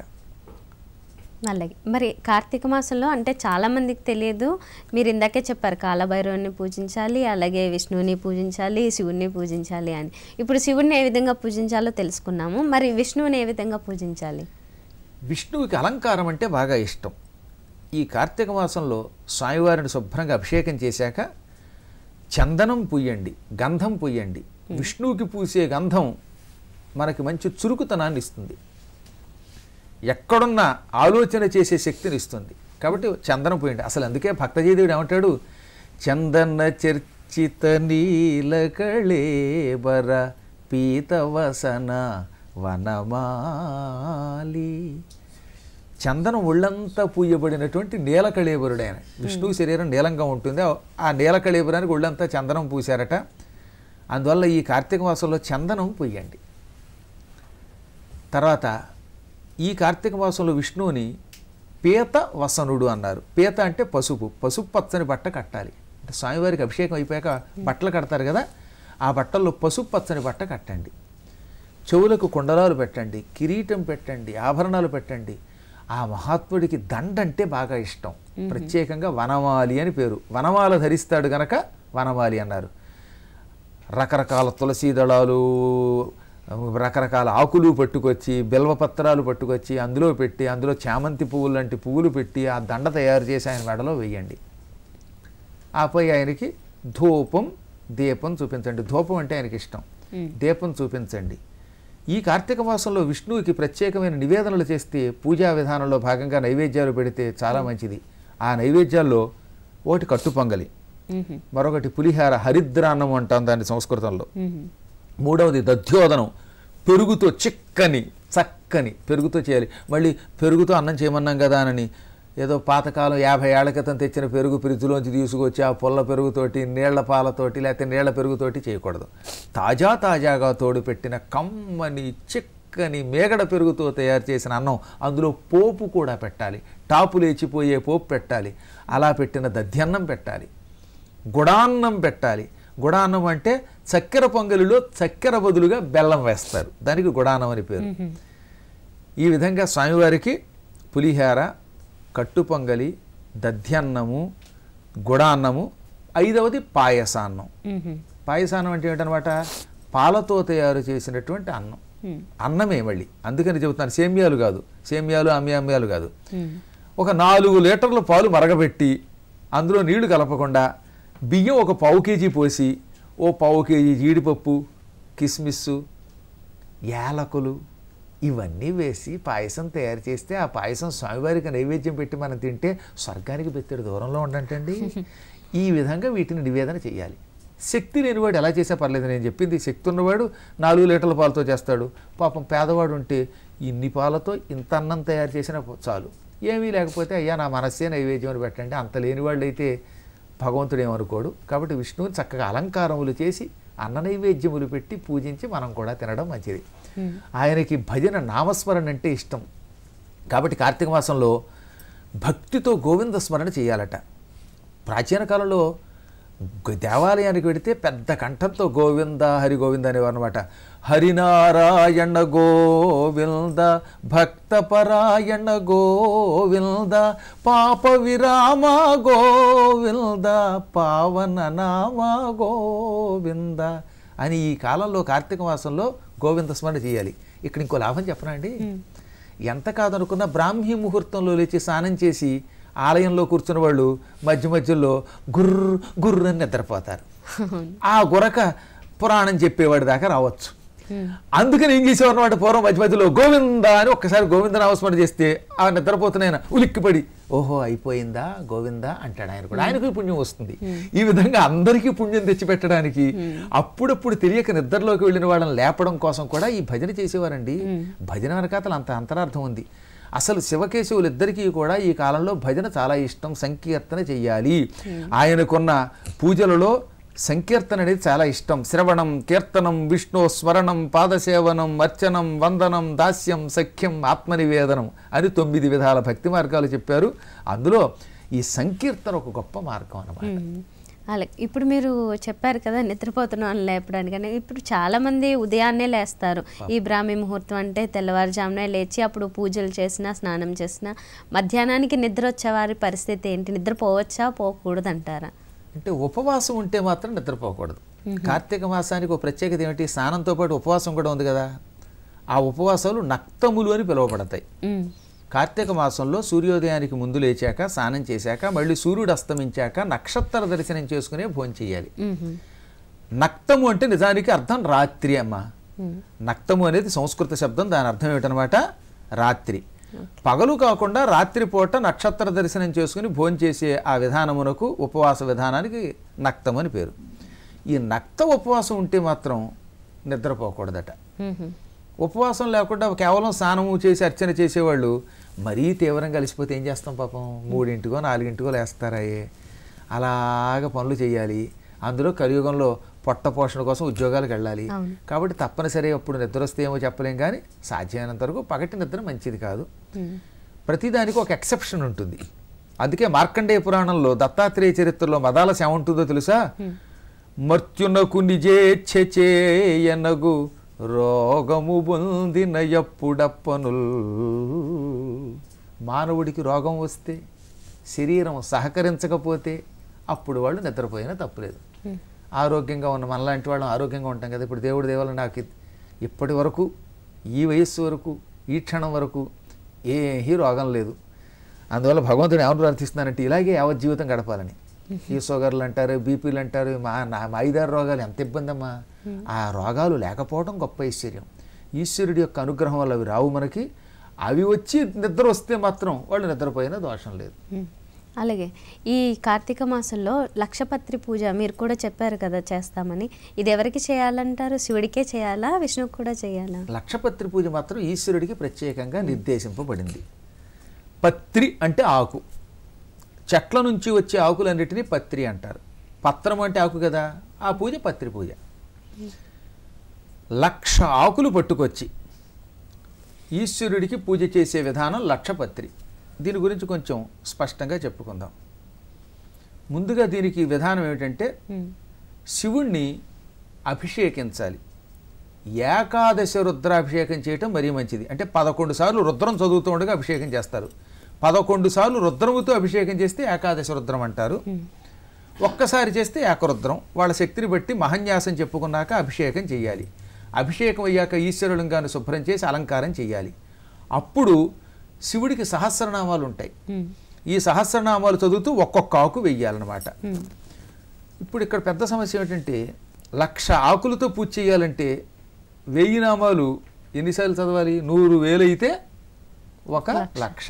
Speaker 1: అలాగే మరి కార్తీక మాసంలో అంటే చాలా మందికి తెలియదు మీరు ఇందాకే చెప్పారు కాలభైరవుని పూజించాలి అలాగే విష్ణువుని పూజించాలి శివుణ్ణి పూజించాలి అని ఇప్పుడు శివుణ్ణి ఏ విధంగా పూజించాలో తెలుసుకున్నాము మరి విష్ణువుని ఏ విధంగా పూజించాలి
Speaker 2: విష్ణువుకి అలంకారం అంటే బాగా ఇష్టం ఈ కార్తీక మాసంలో స్వామివారిని శుభ్రంగా అభిషేకం చేశాక చందనం పుయ్యండి గంధం పుయ్యండి విష్ణువుకి పూసే గంధం మనకి మంచి చురుకుతనాన్ని ఇస్తుంది ఎక్కడున్నా ఆలోచన చేసే శక్తిని ఇస్తుంది కాబట్టి చందనం పోయింది అసలు అందుకే భక్తజీదేవుడు ఏమంటాడు చందన చర్చిత నీలకళేబర పీతవసన వనమాలి చందనం ఒళ్ళంతా పూయబడినటువంటి నీలకళేబరుడు ఆయన విష్ణువు శరీరం నీలంగా ఉంటుంది ఆ- ఆ నీలకళేబరానికి ఒళ్ళంతా చందనం పూశారట అందువల్ల ఈ కార్తీక మాసంలో చందనం పూయండి తర్వాత ఈ కార్తీక మాసంలో విష్ణువుని పీత వసనుడు అన్నారు పీత అంటే పసుపు పసుపు పచ్చని బట్ట కట్టాలి అంటే స్వామివారికి అభిషేకం అయిపోయాక బట్టలు కడతారు కదా ఆ బట్టల్లో పసుపు పచ్చని బట్ట కట్టండి చెవులకు కుండలాలు పెట్టండి కిరీటం పెట్టండి ఆభరణాలు పెట్టండి ఆ మహాత్ముడికి దండ అంటే బాగా ఇష్టం ప్రత్యేకంగా వనమాలి అని పేరు వనమాల ధరిస్తాడు గనక వనమాలి అన్నారు రకరకాల తులసి దళాలు రకరకాల ఆకులు పట్టుకొచ్చి బిల్వపత్రాలు పట్టుకొచ్చి అందులో పెట్టి అందులో చామంతి పువ్వులు లాంటి పువ్వులు పెట్టి ఆ దండ తయారు చేసి ఆయన మెడలో వేయండి ఆపై ఆయనకి ధూపం దీపం చూపించండి ధూపం అంటే ఆయనకి ఇష్టం దీపం చూపించండి ఈ కార్తీక మాసంలో విష్ణువుకి ప్రత్యేకమైన నివేదనలు చేస్తే పూజా విధానంలో భాగంగా నైవేద్యాలు పెడితే చాలా మంచిది ఆ నైవేద్యాల్లో ఒకటి కట్టు పొంగలి
Speaker 1: మ్మ్.
Speaker 2: మరొకటి పులిహార హరిద్రాన్నం అంటాం దాన్ని సంస్కృతంలో
Speaker 1: మ్మ్.
Speaker 2: మూడవది దధ్యోదనం పెరుగుతో చిక్కని చక్కని పెరుగుతో చేయాలి మళ్ళీ పెరుగుతో అన్నం చేయమన్నాం కదా అని ఏదో పాతకాలం యాభై ఏళ్ల క్రితం తెచ్చిన పెరుగు ఫ్రిడ్జ్లోంచి తీసుకొచ్చి ఆ పుల్ల పెరుగుతోటి నీళ్ల పాలతోటి లేకపోతే నీళ్ల పెరుగుతోటి చేయకూడదు తాజా తాజాగా తోడు పెట్టిన కమ్మని చిక్కని మేగడ పెరుగుతో తయారు చేసిన అన్నం అందులో పోపు కూడా పెట్టాలి టాపు లేచిపోయే పోపు పెట్టాలి అలా పెట్టిన దధ్యన్నం పెట్టాలి గుడాన్నం పెట్టాలి గుడాన్నం అంటే చక్కెర పొంగలిలో చక్కెర బదులుగా బెల్లం వేస్తారు దానికి గుడాన్నం అని పేరు ఈ విధంగా స్వామివారికి పులిహార కట్టు పొంగలి దధ్యన్నము గుడాన్నము ఐదవది పాయసాన్నం
Speaker 1: మ్మ్.
Speaker 2: పాయసాన్నం అంటే ఏంటనమాట పాలతో తయారు చేసినటువంటి అన్నం
Speaker 1: మ్మ్.
Speaker 2: అన్నమే మళ్ళీ అందుకని చెబుతాను సేమ్యాలు కాదు సేమ్యాలు అమ్యామ్యాలు కాదు
Speaker 1: మ్మ్.
Speaker 2: ఒక నాలుగు లీటర్ల పాలు మరగబెట్టి అందులో నీళ్లు కలపకుండా బియ్యం ఒక పావు కేజీ పోసి ఓ పావు కేజీ జీడిపప్పు కిస్మిస్సు యాలకులు ఇవన్నీ వేసి పాయసం తయారు చేస్తే ఆ పాయసం స్వామివారికి నైవేద్యం పెట్టి మనం తింటే స్వర్గానికి బెత్తడి దూరంలో ఉండంటండి ఈ విధంగా వీటిని నివేదన చేయాలి శక్తి లేనివాడు ఎలా చేసా పర్లేదు నేను చెప్పింది శక్తి ఉన్నవాడు నాలుగు లీటర్ల పాలతో చేస్తాడు పాపం పేదవాడు ఉంటే ఇన్ని పాలతో ఇంత అన్నం తయారు చేసినా చాలు ఏమీ లేకపోతే అయ్యా నా మనస్సే నైవేద్యం అని పెట్టండి అంత లేని వాళ్ళు అయితే భగవంతుడు ఏమనుకోడు కాబట్టి విష్ణువుని చక్కగా అలంకారములు చేసి అన్న నైవేద్యములు పెట్టి పూజించి మనం కూడా తినడం మంచిది ఆయనకి భజన నామస్మరణ అంటే ఇష్టం కాబట్టి కార్తీక మాసంలో భక్తితో గోవింద స్మరణ చేయాలట ప్రాచీన కాలంలో గ- దేవాలయానికి వెడితే పెద్ద కంఠంతో గోవింద హరి గోవింద అనేవారు అనమాట హరినారాయణ గోవింద భక్తపరాయణ గోవింద పాప విరామ గోవింద పావన నామ గోవింద అని ఈ కాలంలో కార్తీక మాసంలో గోవింద స్మరణ చేయాలి ఇక్కడ ఇంకో లాభం చెప్పనా అండి ఎంత కాదనుకున్నా బ్రాహ్మీ ముహూర్తంలో లేచి స్నానం చేసి ఆలయంలో కూర్చున్న వాళ్ళు మధ్య మధ్యలో గుర్ర గుర్ర అని నిద్రపోతారు ఆ గురక పురాణం చెప్పేవాడి దాకా రావచ్చు అందుకని ఏం చేసేవారు అనమాట పూర్వం మధ్య మధ్యలో గోవింద అని ఒక్కసారి గోవింద నామస్మరణ చేస్తే ఆ నిద్రపోతున్న ఉలిక్కిపడి ఓహో అయిపోయిందా గోవింద అంటాడు ఆయన కూడా ఆయనకు పుణ్యం వస్తుంది ఈ విధంగా అందరికీ పుణ్యం తెచ్చిపెట్టడానికి అప్పుడప్పుడు తెలియక నిద్రలోకి వెళ్ళిన వాళ్ళని లేపడం కోసం కూడా ఈ భజన చేసేవారండి భజన వెనకాతలు అంత అంతరార్థం ఉంది అసలు శివకేశవులు ఇద్దరికీ కూడా ఈ కాలంలో భజన చాలా ఇష్టం సంకీర్తన చెయ్యాలి ఆయనకున్న పూజలలో సంకీర్తన అనేది చాలా ఇష్టం శ్రవణం కీర్తనం విష్ణు స్మరణం పాదసేవనం అర్చనం వందనం దాస్యం సఖ్యం ఆత్మనివేదనం అని తొమ్మిది విధాల భక్తి మార్గాలు చెప్పారు అందులో ఈ సంకీర్తన ఒక గొప్ప మార్గం అన్నమాట
Speaker 1: మ్మ్. అలాగే ఇప్పుడు మీరు చెప్పారు కదా నిద్రపోతున్న వాళ్ళని లేపడానికి అని ఇప్పుడు చాలా మంది ఉదయాన్నే లేస్తారు ఈ బ్రాహ్మీ ముహూర్తం అంటే తెల్లవారుజామునే లేచి అప్పుడు పూజలు చేసినా స్నానం చేసినా మధ్యాహ్నానికి నిద్ర వచ్చే వారి పరిస్థితి ఏంటి నిద్రపోవచ్చా పోకూడదు అంటారా
Speaker 2: అంటే ఉపవాసం ఉంటే మాత్రం నిద్రపోకూడదు కార్తీక మాసానికి ఒక ప్రత్యేకత ఏమిటి స్నానంతో పాటు ఉపవాసం కూడా ఉంది కదా ఆ ఉపవాసాలు నక్తములు అని పిలువబడతాయి
Speaker 1: మ్మ్.
Speaker 2: కార్తీక మాసంలో సూర్యోదయానికి ముందు లేచాక స్నానం చేశాక మళ్ళీ సూర్యుడు అస్తమించాక నక్షత్ర దర్శనం చేసుకునే భోజనం చేయాలి
Speaker 1: మ్మ్.
Speaker 2: నక్తము అంటే నిజానికి అర్థం రాత్రి అమ్మ నక్తము అనేది సంస్కృత శబ్దం దాని అర్థం ఏమిటనమాట రాత్రి పగలు కాకుండా రాత్రిపూట నక్షత్ర దర్శనం చేసుకుని భోంచేసే ఆ విధానమునకు ఉపవాస విధానానికి నక్తం అని పేరు ఈ నక్త ఉపవాసం ఉంటే మాత్రం నిద్రపోకూడదట
Speaker 1: మ్మ్.
Speaker 2: ఉపవాసం లేకుండా కేవలం స్నానము చేసి అర్చన చేసేవాళ్ళు మరీ తీవ్రంగా కలిసిపోతే ఏం చేస్తాం పాపం మూడింటికో నాలుగింటికో లేస్తారాయే అలాగ పనులు చేయాలి అందులో కలియుగంలో పొట్ట పోషణ కోసం ఉద్యోగాలకు వెళ్ళాలి
Speaker 1: అవును.
Speaker 2: కాబట్టి తప్పనిసరి అప్పుడు నిద్ర వస్తే ఏమో చెప్పలేం కానీ సాధ్యమైనంత వరకు పగటి నిద్ర మంచిది కాదు
Speaker 1: మ్మ్.
Speaker 2: ప్రతిదానికి ఒక ఎక్సెప్షన్ ఉంటుంది అందుకే మార్కండేయ పురాణంలో దత్తాత్రేయ చరిత్రలో మదాలస ఏముంటుందో తెలుసా మర్త్యునకు నిజేచ్ఛచేయనగు రోగము పొందిన ఎప్పుడప్పనుల్ మానవుడికి రోగం వస్తే శరీరం సహకరించకపోతే అప్పుడు వాళ్ళు నిద్రపోయినా తప్పులేదు ఆరోగ్యంగా ఉన్న మనలాంటి వాళ్ళం ఆరోగ్యంగా ఉంటాం కదా ఇప్పుడు దేవుడి దేవాల నాకు ఇప్పటి వరకు ఈ వయస్సు వరకు ఈ క్షణం వరకు ఏ రోగం లేదు అందువల్ల భగవంతుడు ఏమని ప్రార్థిస్తున్నానంటే ఇలాగే యావత్ జీవితం గడపాలని ఈ షుగర్లు అంటారు బీపీలు అంటారు మా నా మా ఐదారు రోగాలు ఎంత ఇబ్బంది అమ్మా ఆ రోగాలు లేకపోవడం గొప్ప ఐశ్వర్యం ఈశ్వరుడి యొక్క అనుగ్రహం వల్ల అవి రావు మనకి అవి వచ్చి నిద్ర వస్తే మాత్రం వాళ్ళు నిద్రపోయినా దోషం లేదు
Speaker 1: మ్మ్. అలాగే ఈ కార్తీక మాసంలో లక్షపత్రి పూజ మీరు కూడా చెప్పారు కదా చేస్తామని ఇది ఎవరికి చేయాలంటారు శివుడికే చేయాలా విష్ణువుకి కూడా చేయాలా
Speaker 2: లక్షపత్రి పూజ మాత్రం ఈశ్వరుడికి ప్రత్యేకంగా నిర్దేశింపబడింది పత్రి అంటే ఆకు చెట్ల నుంచి వచ్చే ఆకులన్నిటినీ పత్రి అంటారు పత్రం అంటే ఆకు కదా ఆ పూజ పత్రి పూజ లక్ష ఆకులు పట్టుకొచ్చి ఈశ్వరుడికి పూజ చేసే విధానం లక్షపత్రి దీని గురించి కొంచెం స్పష్టంగా చెప్పుకుందాం ముందుగా దీనికి విధానం ఏమిటంటే
Speaker 1: మ్మ్.
Speaker 2: శివుణ్ణి అభిషేకించాలి ఏకాదశ రుద్రాభిషేకం చేయటం మరీ మంచిది అంటే పదకొండు సార్లు రుద్రం చదువుతూ ఉండగా అభిషేకం చేస్తారు పదకొండు సార్లు రుద్రముతో అభిషేకం చేస్తే ఏకాదశ రుద్రం అంటారు ఒక్కసారి చేస్తే ఏకరుద్రం వాళ్ళ శక్తిని బట్టి మహన్యాసం చెప్పుకున్నాక అభిషేకం చేయాలి అభిషేకం అయ్యాక ఈశ్వరులింగాన్ని శుభ్రం చేసి అలంకారం చేయాలి అప్పుడు శివుడికి సహస్రనామాలు ఉంటాయి
Speaker 1: మ్మ్.
Speaker 2: ఈ సహస్రనామాలు చదువుతూ ఒక్కొక్క ఆకు వెయ్యాలన్నమాట
Speaker 1: మ్మ్.
Speaker 2: ఇప్పుడు ఇక్కడ పెద్ద సమస్య ఏమిటంటే లక్ష ఆకులతో పూజ చేయాలంటే వెయ్యి నామాలు ఎన్నిసార్లు చదవాలి నూరు వేలు అయితే ఒక లక్ష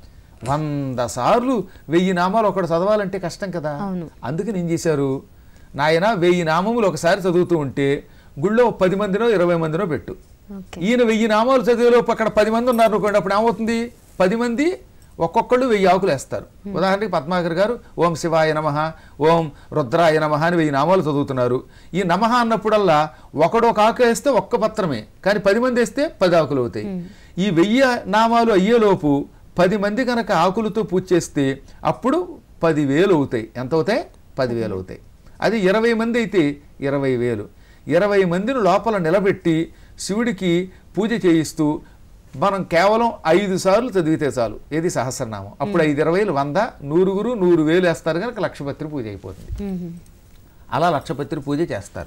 Speaker 2: వంద సార్లు వెయ్యి నామాలు ఒకటి చదవాలంటే కష్టం కదా
Speaker 1: అవును.
Speaker 2: అందుకని ఏం చేశారు నాయన వెయ్యి నామములు ఒకసారి చదువుతూ ఉంటే గుళ్ళో పది మందినో ఇరవై మందినో పెట్టు
Speaker 1: ఓకే
Speaker 2: ఈయన వెయ్యి నామాలు చదివేలోపు అక్కడ పది మంది ఉన్నారు అనుకోండి అప్పుడు ఏమవుతుంది పది మంది ఒక్కొక్కళ్ళు వెయ్యి ఆకులు వేస్తారు ఉదాహరణకి పద్మాకర్ గారు ఓం శివాయ నమ ఓం రుద్రాయ నమ అని వెయ్యి నామాలు చదువుతున్నారు ఈ నమః అన్నప్పుడల్లా ఒకడు ఒక ఆకు వేస్తే ఒక్క పత్రమే కానీ పది మంది వేస్తే పది ఆకులు అవుతాయి ఈ వెయ్యి నామాలు అయ్యేలోపు పది మంది కనుక ఆకులతో పూజ చేస్తే అప్పుడు పదివేలు అవుతాయి ఎంత అవుతాయి పదివేలు అవుతాయి అది ఇరవై మంది అయితే ఇరవై వేలు ఇరవై మందిని లోపల నిలబెట్టి శివుడికి పూజ చేయిస్తూ మనం కేవలం ఐదు సార్లు చదివితే చాలు ఏది సహస్రనామం అప్పుడు ఐదు ఇరవైలు వంద నూరుగురు నూరు వేలు వేస్తారు కనుక లక్షపత్రి పూజ అయిపోతుంది
Speaker 1: మ్మ్.
Speaker 2: అలా లక్షపత్రి పూజ చేస్తారు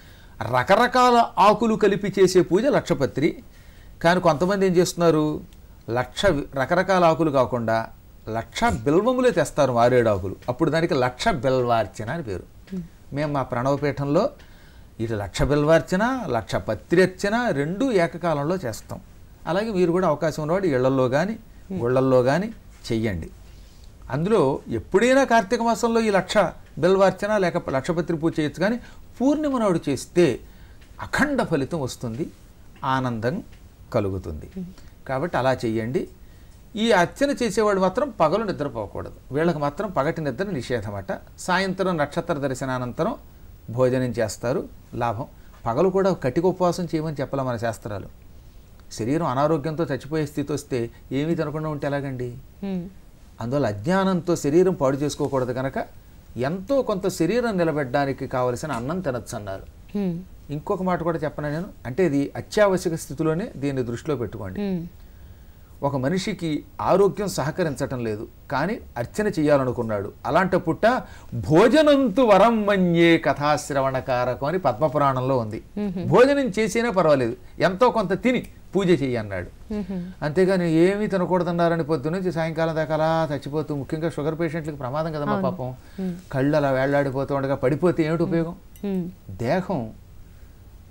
Speaker 2: రకరకాల ఆకులు కలిపి చేసే పూజ లక్షపత్రి కానీ కొంతమంది ఏం చేస్తున్నారు లక్ష వి- రకరకాల ఆకులు కాకుండా లక్ష బిల్వములే తెస్తారు మారేడు ఆకులు అప్పుడు దానికి లక్ష బిల్వార్చన అని పేరు మేము మా ప్రణవపీఠంలో ఇటు లక్ష బిల్వార్చన లక్ష పత్రి అర్చన రెండు ఏకకాలంలో చేస్తాం అలాగే మీరు కూడా అవకాశం ఉన్నవాడు ఇళ్లల్లో కానీ గుళ్ళల్లో కానీ చెయ్యండి అందులో ఎప్పుడైనా కార్తీక మాసంలో ఈ లక్ష బిల్వార్చన లేక లక్షపత్రి పూజ చేయొచ్చు కానీ పూర్ణిమ నాడు చేస్తే అఖండ ఫలితం వస్తుంది ఆనందం కలుగుతుంది కాబట్టి అలా చెయ్యండి ఈ అర్చన చేసేవాడు మాత్రం పగలు నిద్రపోకూడదు వీళ్ళకి మాత్రం పగటి నిద్ర నిషేధమట సాయంత్రం నక్షత్ర దర్శనానంతరం భోజనం చేస్తారు లాభం పగలు కూడా కటిక ఉపవాసం చేయమని చెప్పాలి మన శాస్త్రాలు శరీరం అనారోగ్యంతో చచ్చిపోయే స్థితి వస్తే ఏమీ తినకుండా ఉంటే ఎలాగండి
Speaker 1: మ్మ్.
Speaker 2: అందువల్ల అజ్ఞానంతో శరీరం పాడు చేసుకోకూడదు కనుక ఎంతో కొంత శరీరం నిలబెట్టడానికి కావలసిన అన్నం తినచ్చు అన్నారు
Speaker 1: మ్మ్.
Speaker 2: ఇంకొక మాట కూడా చెప్పను నేను అంటే ఇది అత్యావశ్యక స్థితిలోనే దీన్ని దృష్టిలో పెట్టుకోండి
Speaker 1: మ్మ్.
Speaker 2: ఒక మనిషికి ఆరోగ్యం సహకరించటం లేదు కానీ అర్చన చేయాలనుకున్నాడు అలాంటప్పుట భోజనంతు వరం మన్యే కథాశ్రవణకారకం అని పద్మపురాణంలో ఉంది భోజనం చేసినా పర్వాలేదు ఎంతో కొంత తిని పూజ చెయ్యి అన్నాడు
Speaker 1: మ్మ్.
Speaker 2: అంతేగాని ఏమీ తినకూడదన్నారని పొద్దు నుంచి సాయంకాలం దాకా అలా చచ్చిపోతూ ముఖ్యంగా షుగర్ పేషెంట్లకు ప్రమాదం కదమ్మా పాపం కళ్ళు అలా వేళ్లాడిపోతూ ఉండగా పడిపోతే ఏమిటి ఉపయోగం
Speaker 1: మ్మ్.
Speaker 2: దేహం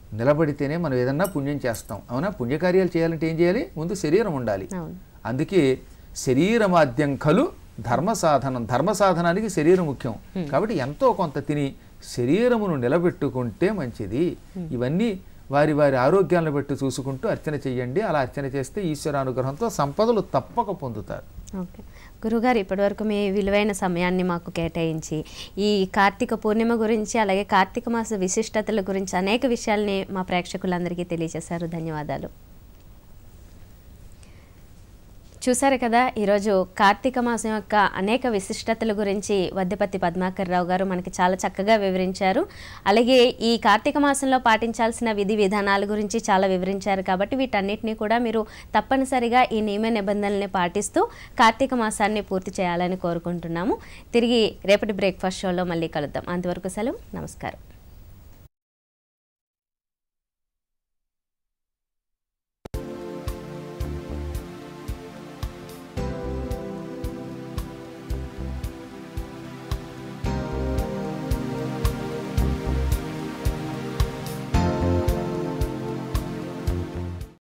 Speaker 2: నిలబడితేనే మనం ఏదన్నా పుణ్యం చేస్తాం అవునా పుణ్యకార్యాలు చేయాలంటే ఏం చేయాలి ముందు శరీరం ఉండాలి
Speaker 1: అవును
Speaker 2: అందుకే శరీరమాద్యం కలు ధర్మ సాధనం ధర్మ సాధనానికి శరీరం ముఖ్యం కాబట్టి ఎంతో కొంత తిని శరీరమును నిలబెట్టుకుంటే మంచిది ఇవన్నీ వారి వారి ఆరోగ్యాలను బట్టి చూసుకుంటూ అర్చన చెయ్యండి అలా అర్చన చేస్తే ఈశ్వరానుగ్రహంతో సంపదలు తప్పక పొందుతారు
Speaker 1: ఓకే గురుగారు ఇప్పటివరకు మీ విలువైన సమయాన్ని మాకు కేటాయించి ఈ కార్తీక పూర్ణిమ గురించి అలాగే కార్తీక మాస విశిష్టతల గురించి అనేక విషయాల్ని మా ప్రేక్షకులందరికీ తెలియజేశారు ధన్యవాదాలు చూశారు కదా ఈరోజు కార్తీక మాసం యొక్క అనేక విశిష్టతల గురించి వద్దపతి పద్మాకర్ రావు గారు మనకి చాలా చక్కగా వివరించారు అలాగే ఈ కార్తీక మాసంలో పాటించాల్సిన విధి విధానాల గురించి చాలా వివరించారు కాబట్టి వీటన్నిటిని కూడా మీరు తప్పనిసరిగా ఈ నియమ నిబంధనల్ని పాటిస్తూ కార్తీక మాసాన్ని పూర్తి చేయాలని కోరుకుంటున్నాము తిరిగి రేపటి బ్రేక్ఫాస్ట్ షోలో మళ్ళీ కలుద్దాం అంతవరకు సెలవు నమస్కారం